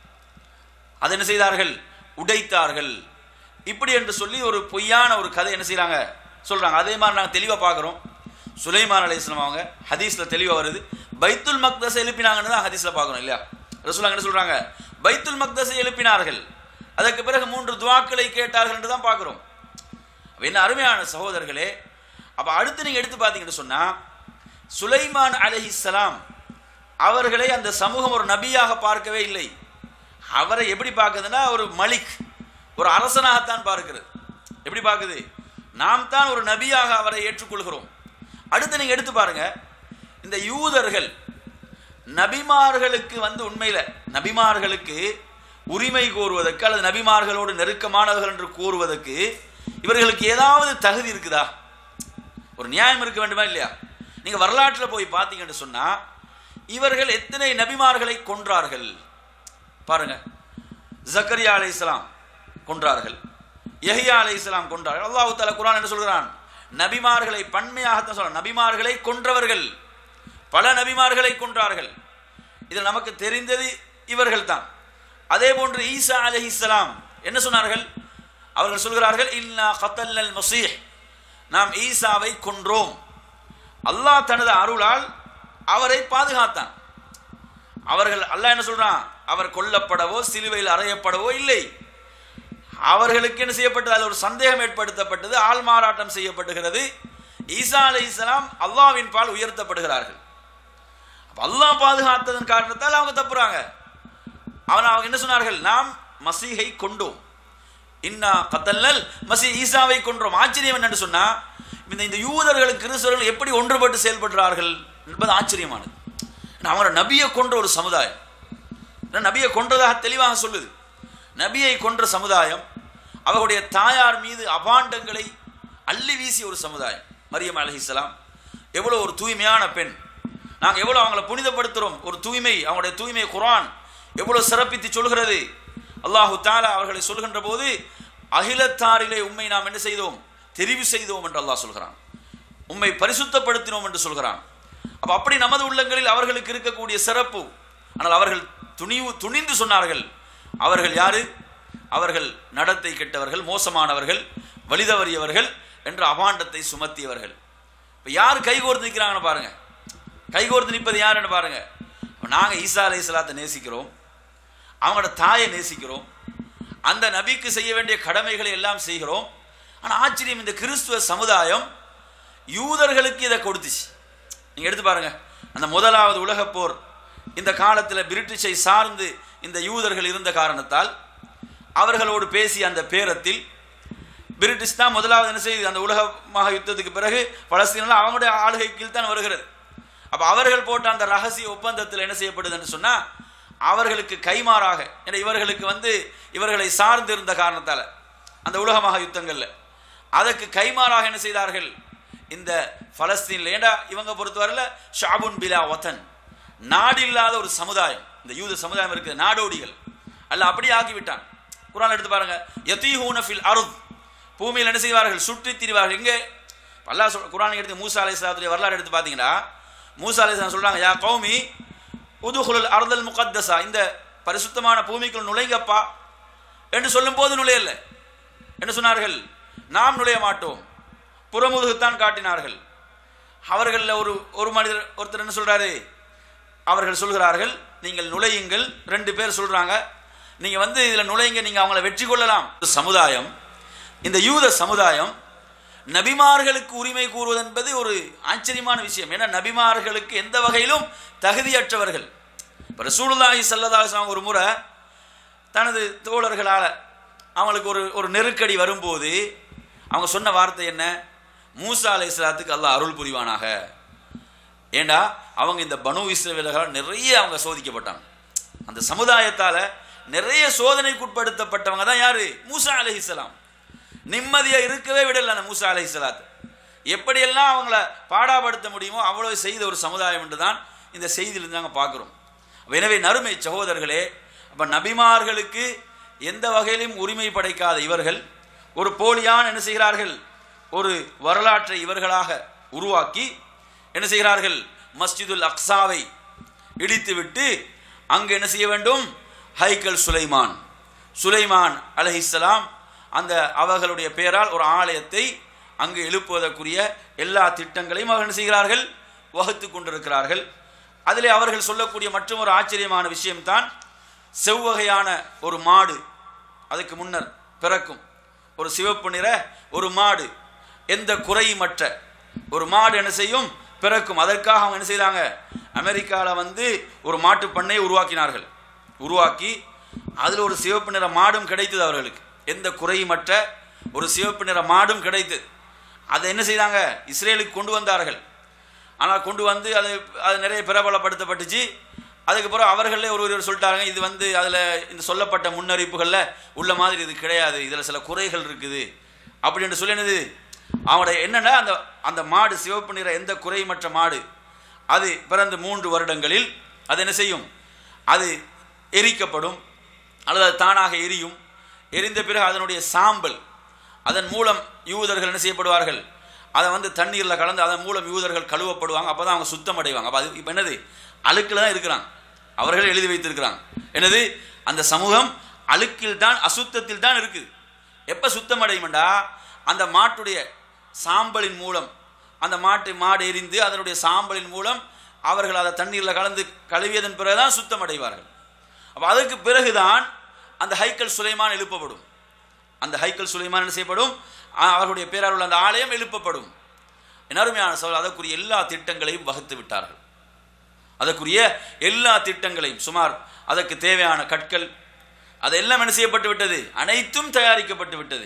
அதை என்ன செய்தார்கள் உடைத்தார்கள் இப்படி என்று சொல்லி ஒரு பொய்யான ஒரு கதை என்ன செய்றாங்க சொல்றாங்க அதே மாதிரி நாங்கள் தெளிவாக பார்க்குறோம் சுலைமான் அலைஹிஸ்ஸலாம் அவங்க ஹதீஸ்ல தெளிவாக வருது பைத்துல் மக்தஸை எழுப்பினாங்கன்னு தான் ஹதீஸ்ல பார்க்குறோம் இல்லையா ரசூலுல்லாஹ் என்ன சொல்றாங்க பைத்துல் மக்தஸை எழுப்பினார்கள் அதற்கு பிறகு மூன்று துவாக்களை கேட்டார்கள் என்று தான் பார்க்குறோம் அப்ப என்ன அருமையான சகோதரர்களே அப்ப அடுத்து நீங்க எடுத்து பார்த்தீங்கன்னு சொன்னா சுலைமான் அலைஹிஸ்ஸலாம் அவர்களை அந்த சமூகம் ஒரு நபியாக பார்க்கவே இல்லை அவரை எப்படி பார்க்குதுன்னா ஒரு மலிக் ஒரு அரசனாகத்தான் பார்க்கிறது எப்படி பார்க்குது நாம் தான் ஒரு நபியாக அவரை ஏற்றுக்கொள்கிறோம் அடுத்து நீங்க எடுத்து பாருங்க இந்த யூதர்கள் நபிமார்களுக்கு வந்து உண்மையில நபிமார்களுக்கு உரிமை கோருவதற்கு அல்லது நபிமார்களோடு நெருக்கமானவர்கள் என்று கூறுவதற்கு இவர்களுக்கு ஏதாவது தகுதி இருக்குதா ஒரு நியாயம் இருக்க வேண்டுமா இல்லையா நீங்க வரலாற்றில் போய் பார்த்தீங்கன்னு சொன்னா இவர்கள் எத்தனை நபிமார்களை கொன்றார்கள் பாருங்க ஜக்கரியா அலை இஸ்லாம் கொன்றார்கள் யஹியா அலை இஸ்லாம் கொன்றார்கள் அல்லாஹு தாலா குரான் என்ன சொல்கிறான் நபிமார்களை பன்மையாகத்தான் சொல்றான் நபிமார்களை கொன்றவர்கள் பல நபிமார்களை கொன்றார்கள் இதில் நமக்கு தெரிந்தது இவர்கள் தான் அதே போன்று ஈசா அலை இஸ்லாம் என்ன சொன்னார்கள் அவர்கள் சொல்கிறார்கள் இல்லா கத்தல்லல் மசீஹ் நாம் ஈசாவை கொன்றோம் அல்லாஹ் தனது அருளால் அவரை பாதுகாத்தான் அவர்கள் அல்லாஹ் என்ன சொல்றான் அவர் கொல்லப்படவோ சிலுவையில் அறையப்படவோ இல்லை அவர்களுக்கு என்ன செய்யப்பட்டது அதில் ஒரு சந்தேகம் ஏற்படுத்தப்பட்டது ஆள் மாறாட்டம் செய்யப்படுகிறது ஈசா அலை இஸ்லாம் அல்லாவின் பால் உயர்த்தப்படுகிறார்கள் அப்ப அல்லாஹ் பாதுகாத்ததன் காரணத்தால் அவங்க தப்புறாங்க அவன் அவங்க என்ன சொன்னார்கள் நாம் மசீகை கொண்டோம் இன்னா கத்தல்லல் மசி ஈசாவை கொன்றோம் ஆச்சரியம் என்னன்னு சொன்னா இந்த இந்த யூதர்களும் கிறிஸ்தவர்கள் எப்படி ஒன்றுபட்டு செயல்படுறார்கள் என்பது ஆச்சரியமானது ஏன்னா, அவங்களோட நபியை கொன்ற ஒரு சமுதாயம் ஏன்னா, நபியை கொன்றதாக தெளிவாக சொல்லுது நபியை கொன்ற சமுதாயம் அவர்களுடைய தாயார் மீது அபாண்டங்களை அள்ளி வீசிய ஒரு சமுதாயம் மரியம் அலஹிஸ்லாம் எவ்வளோ ஒரு தூய்மையான பெண் நாங்கள் எவ்வளோ அவங்கள புனிதப்படுத்துகிறோம் ஒரு தூய்மை அவங்களுடைய தூய்மை குரான் எவ்வளோ சிறப்பித்து சொல்கிறது அல்லாஹு தாலா அவர்களை சொல்கின்ற போது அகிலத்தாரிலே உண்மை நாம் என்ன செய்தோம் தெரிவு செய்தோம் என்று அல்லாஹ் சொல்கிறான் உம்மை பரிசுத்தப்படுத்தினோம் என்று சொல்கிறான் அப்ப அப்படி நமது உள்ளங்களில் அவர்களுக்கு இருக்கக்கூடிய சிறப்பு ஆனால் அவர்கள் துணிவு துணிந்து சொன்னார்கள் அவர்கள் யாரு அவர்கள் நடத்தை கெட்டவர்கள் மோசமானவர்கள் வழிதவறியவர்கள் என்ற அபாண்டத்தை சுமத்தியவர்கள் இப்ப யார் கைகோர்த்து நிற்கிறாங்கன்னு பாருங்க கைகோர்த்து நிற்பது யாருன்னு பாருங்க நாங்க ஈசா அலை சலாத்தை நேசிக்கிறோம் அவங்களோட தாயை நேசிக்கிறோம் அந்த நபிக்கு செய்ய வேண்டிய கடமைகளை எல்லாம் செய்கிறோம் ஆனா ஆச்சரியம் இந்த கிறிஸ்துவ சமுதாயம் யூதர்களுக்கு இதை கொடுத்துச்சு நீங்க எடுத்து பாருங்க அந்த முதலாவது உலகப் போர் இந்த காலத்தில் பிரிட்டிஷை சார்ந்து இந்த யூதர்கள் இருந்த காரணத்தால் அவர்களோடு பேசிய அந்த பேரத்தில் பிரிட்டிஷ் தான் முதலாவது என்ன செய்யுது அந்த உலக மகா யுத்தத்துக்கு பிறகு பலஸ்தீனம் அவங்களுடைய ஆளுகை கீழ் தான் வருகிறது அப்ப அவர்கள் போட்ட அந்த ரகசிய ஒப்பந்தத்தில் என்ன செய்யப்படுது என்று சொன்னா அவர்களுக்கு கைமாறாக ஏன்னா இவர்களுக்கு வந்து இவர்களை சார்ந்து இருந்த காரணத்தால அந்த உலக மகா யுத்தங்கள்ல அதற்கு கைமாறாக என்ன செய்தார்கள் இந்த பலஸ்தீன்ல ஏண்டா இவங்க பொறுத்தவரையில் ஷாபுன் பிலா வத்தன் நாடு இல்லாத ஒரு சமுதாயம் இந்த யூத சமுதாயம் இருக்குது நாடோடிகள் அல்ல அப்படியே ஆக்கிவிட்டான் குரான் எடுத்து பாருங்க யதீஹூன ஃபில் அருத் பூமியில் என்ன செய்வார்கள் சுற்றி திரிவார்கள் எங்கே அல்லாஹ் சொல் குரான் எடுத்து மூசா அலைஹிஸ்ஸலாத்துடைய வரலாறு எடுத்து பார்த்தீங்கன்னா மூசா அலைஹிஸ்ஸலாம் சொல்றாங்க யா கௌமி உதுகுலுல் அர்தல் முகத்தஸா இந்த பரிசுத்தமான பூமிக்குள் நுழைங்கப்பா என்று சொல்லும் போது நுழையல என்ன சொன்னார்கள் நாம் நுழைய மாட்டோம் புறமுதுகுத்தான் காட்டினார்கள் அவர்களில் ஒரு ஒரு மனிதர் ஒருத்தர் என்ன சொல்றாரு அவர்கள் சொல்கிறார்கள் நீங்கள் நுழையுங்கள் ரெண்டு பேர் சொல்றாங்க நீங்க வந்து இதுல நுழையுங்க நீங்க அவங்கள வெற்றி கொள்ளலாம் சமுதாயம் இந்த யூத சமுதாயம் நபிமார்களுக்கு உரிமை கூறுவது என்பது ஒரு ஆச்சரியமான விஷயம் ஏன்னா நபிமார்களுக்கு எந்த வகையிலும் தகுதியற்றவர்கள் இப்போ ரசூலுல்லாஹி ஸல்லல்லாஹு ஒரு முறை தனது தோழர்களால் அவங்களுக்கு ஒரு ஒரு நெருக்கடி வரும்போது அவங்க சொன்ன வார்த்தை என்ன மூசா அலை இஸ்லாத்துக்கு அல்லாஹ் அருள் புரிவானாக ஏண்டா அவங்க இந்த பனு இஸ்ரவேலர்களால் நிறைய அவங்க சோதிக்கப்பட்டாங்க அந்த சமுதாயத்தால் நிறைய சோதனைக்குட்படுத்தப்பட்டவங்க தான் யாரு மூசா அலைஹிஸ்ஸலாம் நிம்மதியாக இருக்கவே விடல அந்த மூசா அலைஹிஸ்ஸலாத்தை எப்படியெல்லாம் அவங்கள பாடாப்படுத்த முடியுமோ அவ்வளவு செய்த ஒரு சமுதாயம் என்று தான் இந்த செய்தியிலிருந்து நாங்கள் பார்க்குறோம் எனவே நறுமை சகோதரர்களே அப்போ நபிமார்களுக்கு எந்த வகையிலும் உரிமை படைக்காத இவர்கள் ஒரு போலியான என்ன செய்கிறார்கள் ஒரு வரலாற்றை இவர்களாக உருவாக்கி என்ன செய்கிறார்கள் மஸ்ஜிதுல் அக்ஸாவை இடித்துவிட்டு அங்கு என்ன செய்ய வேண்டும் ஹைக்கல் சுலைமான் சுலைமான் அலஹிஸ்ஸலாம் அந்த அவர்களுடைய பெயரால் ஒரு ஆலயத்தை அங்கு எழுப்புவதற்குரிய எல்லா திட்டங்களையும் அவர்கள் என்ன செய்கிறார்கள் வகுத்து கொண்டிருக்கிறார்கள் அதிலே அவர்கள் சொல்லக்கூடிய மற்றும் ஒரு ஆச்சரியமான விஷயம்தான் செவ்வகையான ஒரு மாடு அதுக்கு முன்னர் பிறக்கும் ஒரு சிவப்பு நிற ஒரு மாடு எந்த குறையுமற்ற ஒரு மாடு என்ன செய்யும் பிறக்கும் அதற்காக அவங்க என்ன செய்தாங்க அமெரிக்காவில் வந்து ஒரு மாட்டு பண்ணையை உருவாக்கினார்கள் உருவாக்கி அதில் ஒரு சிவப்பு நிற மாடும் கிடைத்தது அவர்களுக்கு எந்த குறையுமற்ற ஒரு சிவப்பு நிற மாடும் கிடைத்தது அதை என்ன செய்தாங்க இஸ்ரேலுக்கு கொண்டு வந்தார்கள் ஆனால் கொண்டு வந்து அது அது நிறைய பிரபலப்படுத்தப்பட்டுச்சு அதுக்கப்புறம் அவர்களே ஒரு ஒருவர் சொல்லிட்டாங்க இது வந்து அதில் இந்த சொல்லப்பட்ட முன்னறிப்புகளில் உள்ள மாதிரி இது கிடையாது இதில் சில குறைகள் இருக்குது அப்படின்னு சொல்லி என்னது அவனுடைய என்னன்னா அந்த அந்த மாடு சிவப்பு நிற எந்த குறைமற்ற மாடு அது பிறந்து மூன்று வருடங்களில் அது என்ன செய்யும் அது எரிக்கப்படும் அல்லது அது தானாக எரியும் எரிந்த பிறகு அதனுடைய சாம்பல் அதன் மூலம் யூதர்கள் என்ன செய்யப்படுவார்கள் அதை வந்து தண்ணீரில் கலந்து அதன் மூலம் யூதர்கள் கழுவப்படுவாங்க அப்போ தான் அவங்க சுத்தம் அடைவாங்க அப்போ அது இப்போ என்னது அழுக்கில் தான் இருக்கிறாங்க அவர்கள் எழுதி வைத்திருக்கிறாங்க என்னது அந்த சமூகம் அழுக்கில் தான் அசுத்தத்தில் தான் இருக்குது எப்போ சுத்தம் அடையும்டா அந்த மாட்டுடைய சாம்பலின் மூலம் அந்த மாட்டு மாடு எரிந்து அதனுடைய சாம்பலின் மூலம் அவர்கள் அதை தண்ணீரில் கலந்து கழுவியதன் பிறகுதான் சுத்தம் அடைவார்கள் அப்போ அதற்கு பிறகுதான் அந்த ஹைக்கல் சுலைமான் எழுப்பப்படும் அந்த ஹைக்கல் சுலைமான் என்ன செய்யப்படும் ஆ- அவர்களுடைய பேரால் உள்ள அந்த ஆலயம் எழுப்பப்படும் என் அருமையான சோழர் அதற்குரிய எல்லா திட்டங்களையும் வகுத்து விட்டார்கள் அதற்குரிய எல்லா திட்டங்களையும் சுமார் அதற்கு தேவையான கற்கள் அதெல்லாம் என்ன செய்யப்பட்டு விட்டது அனைத்தும் தயாரிக்கப்பட்டு விட்டது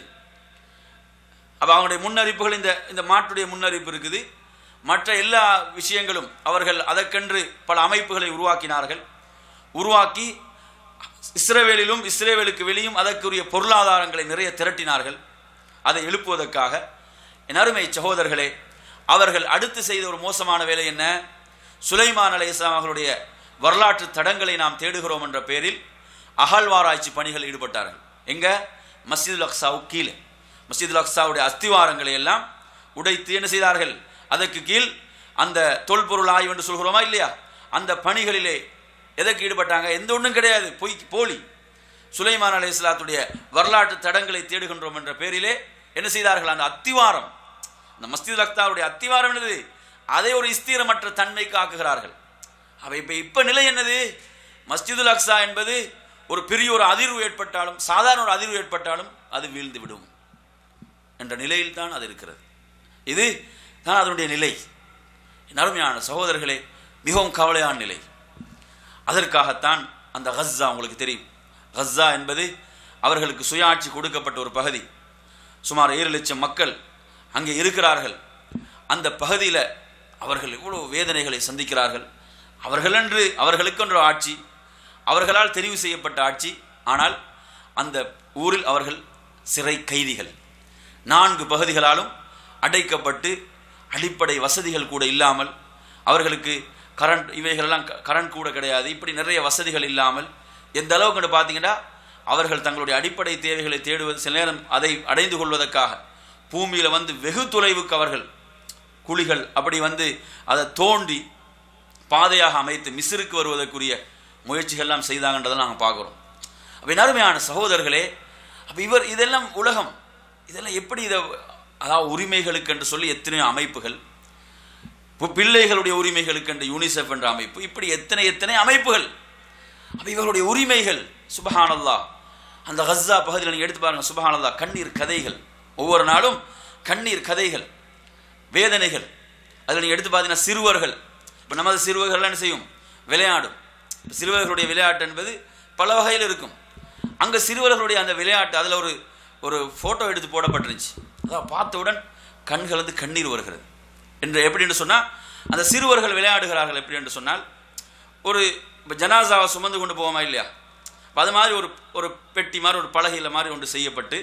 அப்போ அவங்களுடைய முன்னறிப்புகள் இந்த இந்த மாட்டுடைய முன்னறிப்பு இருக்குது மற்ற எல்லா விஷயங்களும் அவர்கள் அதற்கென்று பல அமைப்புகளை உருவாக்கினார்கள் உருவாக்கி இஸ்ரேவேலிலும் இஸ்ரேவேலுக்கு வெளியும் அதற்குரிய பொருளாதாரங்களை நிறைய திரட்டினார்கள் அதை எழுப்புவதற்காக என் அருமை சகோதரர்களே அவர்கள் அடுத்து செய்த ஒரு மோசமான வேலை என்ன சுலைமான் அலை இஸ்லாம் அவர்களுடைய வரலாற்று தடங்களை நாம் தேடுகிறோம் என்ற பெயரில் அகழ்வாராய்ச்சி பணிகள் ஈடுபட்டார்கள் எங்க மஸ்ஜிதுல் அக்ஸாவுக்கு கீழே மஸ்ஜிதுல் அக்ஸாவுடைய அஸ்திவாரங்களை எல்லாம் உடைத்து என்ன செய்தார்கள் அதற்கு கீழ் அந்த தொல்பொருள் ஆய்வு என்று சொல்கிறோமா இல்லையா அந்த பணிகளிலே எதற்கு ஈடுபட்டாங்க எந்த ஒன்றும் கிடையாது பொய் போலி சுலைமான் அலை இஸ்லாத்துடைய வரலாற்று தடங்களை தேடுகின்றோம் என்ற பேரிலே என்ன செய்தார்கள் அந்த அத்திவாரம் அந்த மஸ்ஜித் அக்தாவுடைய அத்திவாரம் என்னது அதை ஒரு இஸ்தீரமற்ற தன்மைக்கு ஆக்குகிறார்கள் அவை இப்போ இப்போ நிலை என்னது மஸ்ஜிதுல் அக்ஸா என்பது ஒரு பெரிய ஒரு அதிர்வு ஏற்பட்டாலும் சாதாரண ஒரு அதிர்வு ஏற்பட்டாலும் அது வீழ்ந்து விடும் என்ற நிலையில் தான் அது இருக்கிறது இது தான் அதனுடைய நிலை என் அருமையான சகோதரர்களே மிகவும் கவலையான நிலை அதற்காகத்தான் அந்த கஸ்ஸா உங்களுக்கு தெரியும் கஸ்ஸா என்பது அவர்களுக்கு சுயாட்சி கொடுக்கப்பட்ட ஒரு பகுதி சுமார் ஏழு லட்சம் மக்கள் அங்கே இருக்கிறார்கள் அந்த பகுதியில் அவர்கள் எவ்வளவு வேதனைகளை சந்திக்கிறார்கள் அவர்களென்று அவர்களுக்கென்று ஆட்சி அவர்களால் தெரிவு செய்யப்பட்ட ஆட்சி ஆனால் அந்த ஊரில் அவர்கள் சிறை கைதிகள் நான்கு பகுதிகளாலும் அடைக்கப்பட்டு அடிப்படை வசதிகள் கூட இல்லாமல் அவர்களுக்கு கரண்ட் இவைகளெல்லாம் க- கரண்ட் கூட கிடையாது இப்படி நிறைய வசதிகள் இல்லாமல் எந்த அளவுக்கு பார்த்தீங்கன்னா அவர்கள் தங்களுடைய அடிப்படை தேவைகளை தேடுவது சில நேரம் அதை அடைந்து கொள்வதற்காக பூமியில வந்து வெகு தொலைவுக்கு அவர்கள் குழிகள் அப்படி வந்து அதை தோண்டி பாதையாக அமைத்து மிஸ்ருக்கு வருவதற்குரிய முயற்சிகள்லாம் செய்தாங்கன்றதை நாங்கள் பார்க்குறோம் அப்போ அருமையான சகோதரர்களே அப்போ இவர் இதெல்லாம் உலகம் இதெல்லாம் எப்படி இதை அதாவது உரிமைகளுக்கு என்று சொல்லி எத்தனையோ அமைப்புகள் இப்போ பிள்ளைகளுடைய உரிமைகளுக்கு என்று யூனிசெஃப் என்ற அமைப்பு இப்படி எத்தனை எத்தனை அமைப்புகள் அப்போ இவர்களுடைய உரிமைகள் சுபஹானல்லா அந்த கஸ்ஸா பகுதியில் நீங்கள் எடுத்து பாருங்க சுபஹானல்லா கண்ணீர் கதைகள் ஒவ்வொரு நாளும் கண்ணீர் கதைகள் வேதனைகள் அதில் நீங்கள் எடுத்து பார்த்தீங்கன்னா சிறுவர்கள் இப்போ நமது சிறுவர்கள் என்ன செய்யும் விளையாடும் இப்ப சிறுவர்களுடைய விளையாட்டு என்பது பல வகையில் இருக்கும் அங்கே சிறுவர்களுடைய அந்த விளையாட்டு அதில் ஒரு ஒரு ஃபோட்டோ எடுத்து போடப்பட்டிருந்துச்சு அதான் பார்த்தவுடன் கண்கள் வந்து கண்ணீர் வருகிறது என்று எப்படி என்று சொன்னால் அந்த சிறுவர்கள் விளையாடுகிறார்கள் எப்படி என்று சொன்னால் ஒரு இப்போ ஜனாசாவை சுமந்து கொண்டு போவோமா இல்லையா அப்ப அது மாதிரி ஒரு ஒரு பெட்டி மாதிரி ஒரு பலகையில் மாதிரி ஒன்று செய்யப்பட்டு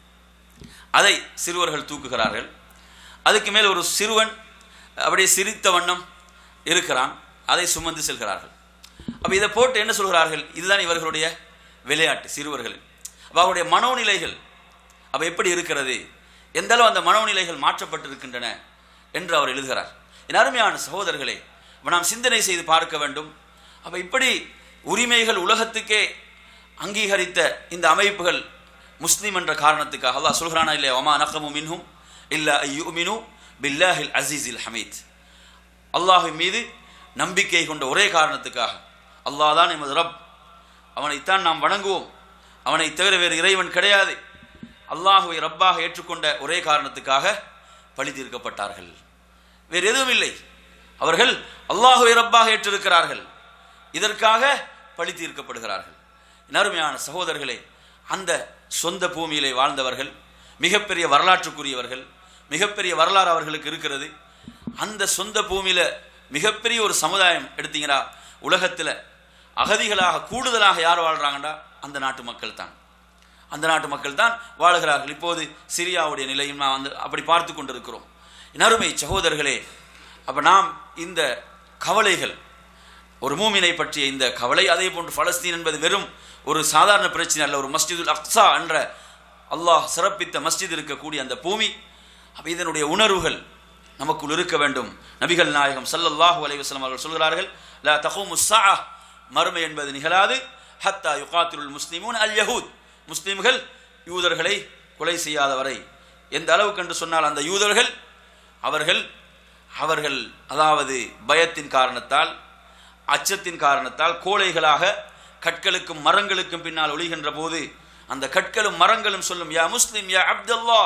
அதை சிறுவர்கள் தூக்குகிறார்கள் அதுக்கு மேல் ஒரு சிறுவன் அப்படியே சிரித்த வண்ணம் இருக்கிறான் அதை சுமந்து செல்கிறார்கள் அப்போ இதை போட்டு என்ன சொல்கிறார்கள் இதுதான் இவர்களுடைய விளையாட்டு சிறுவர்கள் அப்ப அவருடைய மனோநிலைகள் அப்போ எப்படி இருக்கிறது எந்த அளவு அந்த மனோநிலைகள் மாற்றப்பட்டிருக்கின்றன என்று அவர் எழுதுகிறார் என் அருமையான சகோதரர்களே அப்ப நாம் சிந்தனை செய்து பார்க்க வேண்டும் அப்போ இப்படி உரிமைகள் உலகத்துக்கே அங்கீகரித்த இந்த அமைப்புகள் முஸ்லிம் என்ற காரணத்துக்காக அல்லாஹ் சொல்கிறானா இல்லையா ஒமா நகமு மின்ஹும் இல்லா ஐயுமினு பில்லாஹில் அசீஸில் ஹமீத் அல்லாஹின் மீது நம்பிக்கை கொண்ட ஒரே காரணத்துக்காக அல்லாஹ் தான் எமது ரப் அவனைத்தான் நாம் வணங்குவோம் அவனை தவிர வேறு இறைவன் கிடையாது அல்லாஹுவை ரப்பாக ஏற்றுக்கொண்ட ஒரே காரணத்துக்காக பழி தீர்க்கப்பட்டார்கள் வேறு எதுவும் இல்லை அவர்கள் அல்லாஹுவை ரப்பாக ஏற்றிருக்கிறார்கள் இதற்காக பழி தீர்க்கப்படுகிறார்கள் என் அருமையான சகோதரர்களே அந்த சொந்த பூமியிலே வாழ்ந்தவர்கள் மிகப்பெரிய வரலாற்றுக்குரியவர்கள் மிகப்பெரிய வரலாறு அவர்களுக்கு இருக்கிறது அந்த சொந்த பூமியில மிகப்பெரிய ஒரு சமுதாயம் எடுத்தீங்கன்னா உலகத்தில் அகதிகளாக கூடுதலாக யார் வாழ்றாங்கடா அந்த நாட்டு மக்கள் தான் அந்த நாட்டு மக்கள் தான் வாழுகிறார்கள் இப்போது சிரியாவுடைய நிலையும் நான் வந்து அப்படி பார்த்து கொண்டிருக்கிறோம் என் அருமை சகோதரர்களே அப்ப நாம் இந்த கவலைகள் ஒரு மூமினை பற்றிய இந்த கவலை அதே போன்று பலஸ்தீன் என்பது வெறும் ஒரு சாதாரண பிரச்சனை அல்ல ஒரு மஸ்ஜிதுல் அக்ஸா என்ற அல்லாஹ் சிறப்பித்த மஸ்ஜித் இருக்கக்கூடிய அந்த பூமி அப்ப இதனுடைய உணர்வுகள் நமக்குள் இருக்க வேண்டும் நபிகள் நாயகம் ஸல்லல்லாஹு அலைஹி வஸல்லம் அவர்கள் சொல்கிறார்கள் லா தகூமு ஸாஅ மறுமை என்பது நிகழாது ஹத்தா யுகாத்திருல் முஸ்லிமூன் அல் யஹூத் முஸ்லிம்கள் யூதர்களை கொலை செய்யாத வரை எந்த அளவுக்கு என்று சொன்னால் அந்த யூதர்கள் அவர்கள் அவர்கள் அதாவது பயத்தின் காரணத்தால் அச்சத்தின் காரணத்தால் கோழைகளாக கற்களுக்கும் மரங்களுக்கும் பின்னால் ஒளிகின்ற போது அந்த கற்களும் மரங்களும் சொல்லும் யா முஸ்லிம் யா அப்துல்லா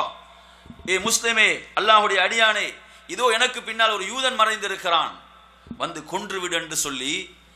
ஏ முஸ்லிமே அல்லாஹுடைய அடியானே இதோ எனக்கு பின்னால் ஒரு யூதன் மறைந்திருக்கிறான் வந்து கொன்றுவிடு என்று சொல்லி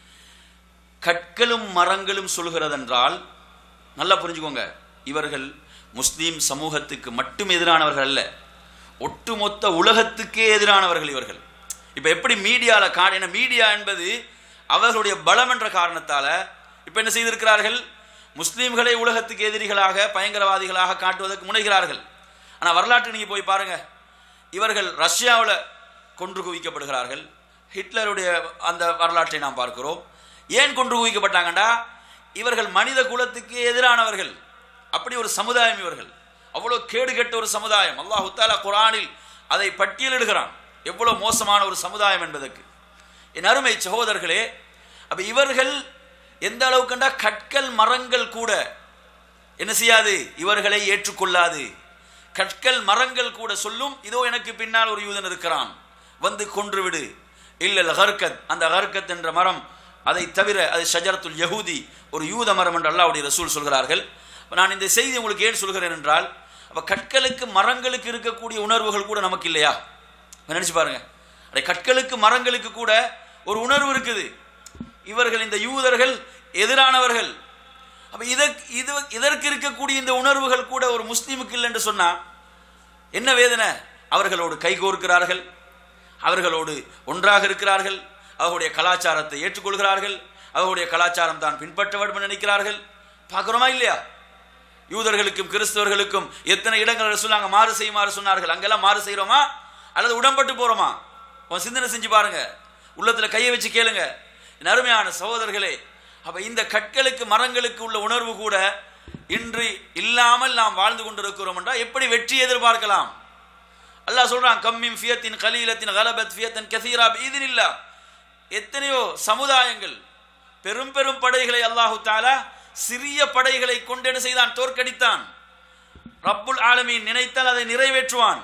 கற்களும் மரங்களும் சொல்கிறதென்றால் நல்லா புரிஞ்சுக்கோங்க இவர்கள் முஸ்லீம் சமூகத்துக்கு மட்டும் எதிரானவர்கள் அல்ல ஒட்டுமொத்த உலகத்துக்கே எதிரானவர்கள் இவர்கள் இப்ப எப்படி மீடியால கா என்ன மீடியா என்பது அவர்களுடைய பலம் என்ற காரணத்தால இப்ப என்ன செய்திருக்கிறார்கள் முஸ்லீம்களை உலகத்துக்கு எதிரிகளாக பயங்கரவாதிகளாக காட்டுவதற்கு முனைகிறார்கள் ஆனா வரலாற்று நீங்க போய் பாருங்க இவர்கள் ரஷ்யாவில் கொன்று குவிக்கப்படுகிறார்கள் ஹிட்லருடைய அந்த வரலாற்றை நாம் பார்க்கிறோம் ஏன் கொன்று குவிக்கப்பட்டாங்கண்டா இவர்கள் மனித குலத்துக்கு எதிரானவர்கள் அப்படி ஒரு சமுதாயம் இவர்கள் அவ்வளவு கேடு கெட்ட ஒரு சமுதாயம் அல்லாஹு தாலா குரானில் அதை பட்டியலிடுகிறான் எவ்வளவு மோசமான ஒரு சமுதாயம் என்பதற்கு என் அருமை சகோதரர்களே அப்ப இவர்கள் எந்த அளவுக்குண்டா கற்கள் மரங்கள் கூட என்ன செய்யாது இவர்களை ஏற்றுக்கொள்ளாது கற்கள் மரங்கள் கூட சொல்லும் இதோ எனக்கு பின்னால் ஒரு யூதன் இருக்கிறான் வந்து கொன்றுவிடு இல்ல ஹர்கத் அந்த ஹர்கத் என்ற மரம் அதை தவிர அது ஷஜரத்துல் யஹூதி ஒரு யூத மரம் என்று அல்லாவுடைய ரசூல் சொல்கிறார்கள் அப்ப நான் இந்த செய்தி உங்களுக்கு ஏன் சொல்கிறேன் என்றால் அப்ப கற்களுக்கு மரங்களுக்கு இருக்கக்கூடிய உணர்வுகள் கூட நமக்கு இல்லையா நினைச்சு பாருங்க அடே கற்களுக்கு மரங்களுக்கு கூட ஒரு உணர்வு இருக்குது இவர்கள் இந்த யூதர்கள் எதிரானவர்கள் அப்ப இதற்கு இது இதற்கு இருக்கக்கூடிய இந்த உணர்வுகள் கூட ஒரு முஸ்லீமுக்கு இல்லை என்று சொன்னா என்ன வேதனை அவர்களோடு கைகோர்க்கிறார்கள் அவர்களோடு ஒன்றாக இருக்கிறார்கள் அவர்களுடைய கலாச்சாரத்தை ஏற்றுக்கொள்கிறார்கள் அவர்களுடைய கலாச்சாரம் தான் பின்பற்ற வேண்டும் என்று நினைக்கிறார்கள் பார்க்கிறோமா இல்லையா யூதர்களுக்கும் கிறிஸ்தவர்களுக்கும் எத்தனை இடங்கள் சொன்னாங்க மாறு செய்யுமாறு சொன்னார்கள் அங்கெல்லாம் மாறு செய்கிறோமா அல்லது உடம்பட்டு போறோமா உன் சிந்தனை செஞ்சு பாருங்க உள்ளத்துல கையை வச்சு கேளுங்க என் அருமையான சகோதரர்களே அப்ப இந்த கற்களுக்கு மரங்களுக்கு உள்ள உணர்வு கூட இன்று இல்லாமல் நாம் வாழ்ந்து கொண்டிருக்கிறோம் என்றால் எப்படி வெற்றி எதிர்பார்க்கலாம் அல்லாஹ் சொல்றான் கம்மின் ஃபியத்தின் கலீலத்தின் கலபத் ஃபியத்தன் கசீரா இல்லா எத்தனையோ சமுதாயங்கள் பெரும் பெரும் படைகளை அல்லாஹு தாலா சிறிய படைகளை கொண்டு என்ன செய்தான் தோற்கடித்தான் ரப்புல் ஆலமீன் நினைத்தால் அதை நிறைவேற்றுவான்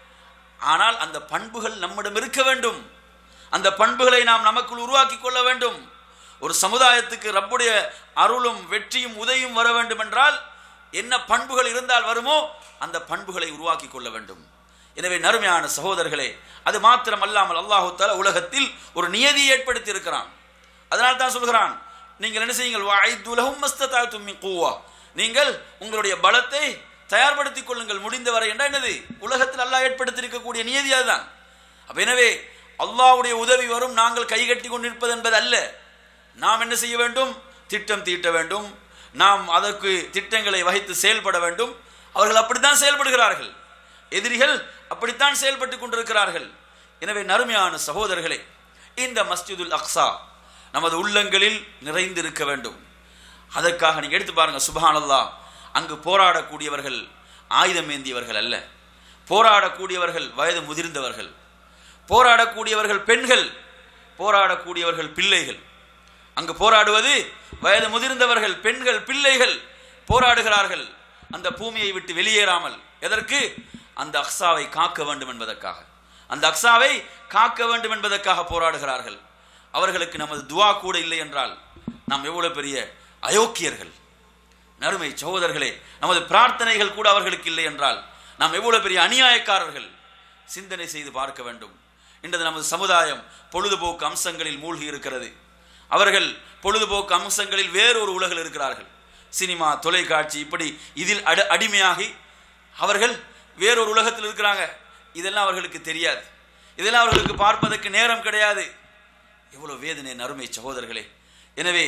ஆனால் அந்த பண்புகள் நம்மிடம் இருக்க வேண்டும் அந்த பண்புகளை நாம் நமக்குள் உருவாக்கி கொள்ள வேண்டும் ஒரு சமுதாயத்துக்கு ரப்புடைய அருளும் வெற்றியும் உதவியும் வர வேண்டும் என்றால் என்ன பண்புகள் இருந்தால் வருமோ அந்த பண்புகளை உருவாக்கி கொள்ள வேண்டும் எனவே நறுமையான சகோதரர்களே அது மாத்திரம் அல்லாமல் அல்லாஹு தாலா உலகத்தில் ஒரு நியதியை ஏற்படுத்தி இருக்கிறான் அதனால் தான் சொல்கிறான் நீங்கள் என்ன செய்யுங்கள் வாய்துலகும் மஸ்தத்தாத்தும் மின் கூவா நீங்கள் உங்களுடைய பலத்தை தயார்படுத்திக் கொள்ளுங்கள் முடிந்தவரை என்ற என்னது உலகத்தில் அல்லாஹ் ஏற்படுத்தி இருக்கக்கூடிய நியதி அதுதான் அப்ப எனவே அல்லாஹ்வுடைய உதவி வரும் நாங்கள் கைகட்டி கொண்டிருப்பது என்பது அல்ல நாம் என்ன செய்ய வேண்டும் திட்டம் தீட்ட வேண்டும் நாம் அதற்கு திட்டங்களை வகித்து செயல்பட வேண்டும் அவர்கள் அப்படித்தான் செயல்படுகிறார்கள் எதிரிகள் அப்படித்தான் செயல்பட்டு கொண்டிருக்கிறார்கள் எனவே நறுமையான சகோதரர்களே இந்த மஸ்ஜிதுல் அக்ஸா நமது உள்ளங்களில் நிறைந்திருக்க வேண்டும் அதற்காக நீங்க எடுத்து பாருங்க சுபஹானல்லா அங்கு போராடக்கூடியவர்கள் ஆயுதம் ஏந்தியவர்கள் அல்ல போராடக்கூடியவர்கள் வயது முதிர்ந்தவர்கள் போராடக்கூடியவர்கள் பெண்கள் போராடக்கூடியவர்கள் பிள்ளைகள் அங்கு போராடுவது வயது முதிர்ந்தவர்கள் பெண்கள் பிள்ளைகள் போராடுகிறார்கள் அந்த பூமியை விட்டு வெளியேறாமல் எதற்கு அந்த அக்ஸாவை காக்க வேண்டும் என்பதற்காக அந்த அக்ஸாவை காக்க வேண்டும் என்பதற்காக போராடுகிறார்கள் அவர்களுக்கு நமது துவா கூட இல்லை என்றால் நாம் எவ்வளவு பெரிய அயோக்கியர்கள் நறுமை சகோதரர்களே நமது பிரார்த்தனைகள் கூட அவர்களுக்கு இல்லை என்றால் நாம் எவ்வளவு பெரிய அநியாயக்காரர்கள் சிந்தனை செய்து பார்க்க வேண்டும் இன்றது நமது சமுதாயம் பொழுதுபோக்கு அம்சங்களில் மூழ்கி இருக்கிறது அவர்கள் பொழுதுபோக்கு அம்சங்களில் வேறொரு உலகில் இருக்கிறார்கள் சினிமா தொலைக்காட்சி இப்படி இதில் அடு அடிமையாகி அவர்கள் வேறொரு உலகத்தில் இருக்கிறாங்க இதெல்லாம் அவர்களுக்கு தெரியாது இதெல்லாம் அவர்களுக்கு பார்ப்பதற்கு நேரம் கிடையாது எவ்வளவு வேதனை நறுமை சகோதரர்களே எனவே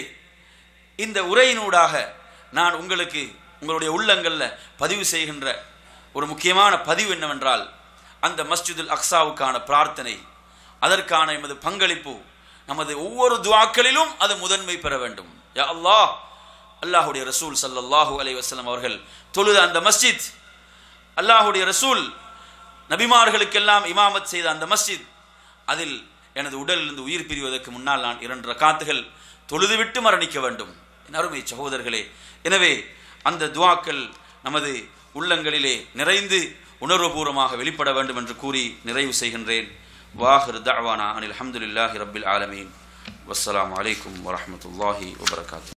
இந்த உரையினூடாக நான் உங்களுக்கு உங்களுடைய உள்ளங்கள்ல பதிவு செய்கின்ற ஒரு முக்கியமான பதிவு என்னவென்றால் அந்த மஸ்ஜிதுல் அக்ஸாவுக்கான பிரார்த்தனை அதற்கான எமது பங்களிப்பு நமது ஒவ்வொரு துவாக்களிலும் அது முதன்மை பெற வேண்டும் யா அல்லாஹ் அல்லாஹுடைய ரசூல் சல்லல்லாஹு அலைஹி வஸல்லம் அவர்கள் தொழுத அந்த மஸ்ஜித் அல்லாஹுடைய ரசூல் நபிமார்களுக்கெல்லாம் இமாமத் செய்த அந்த மஸ்ஜித் அதில் எனது உடலிலிருந்து உயிர் பிரிவதற்கு முன்னால் நான் இரண்டு ரக்காத்துகள் தொழுதுவிட்டு மரணிக்க வேண்டும் என் அருமை சகோதரர்களே எனவே அந்த துவாக்கள் நமது உள்ளங்களிலே நிறைந்து உணர்வுபூர்வமாக வெளிப்பட வேண்டும் என்று கூறி நிறைவு செய்கின்றேன் வாஹிர் தஅவானா அனில் அல்ஹம்துலில்லாஹி ரப்பில் ஆலமீன் வஸ்ஸலாமு அலைக்கும் வரஹ்மத்துல்லாஹி வபரகாத்துஹு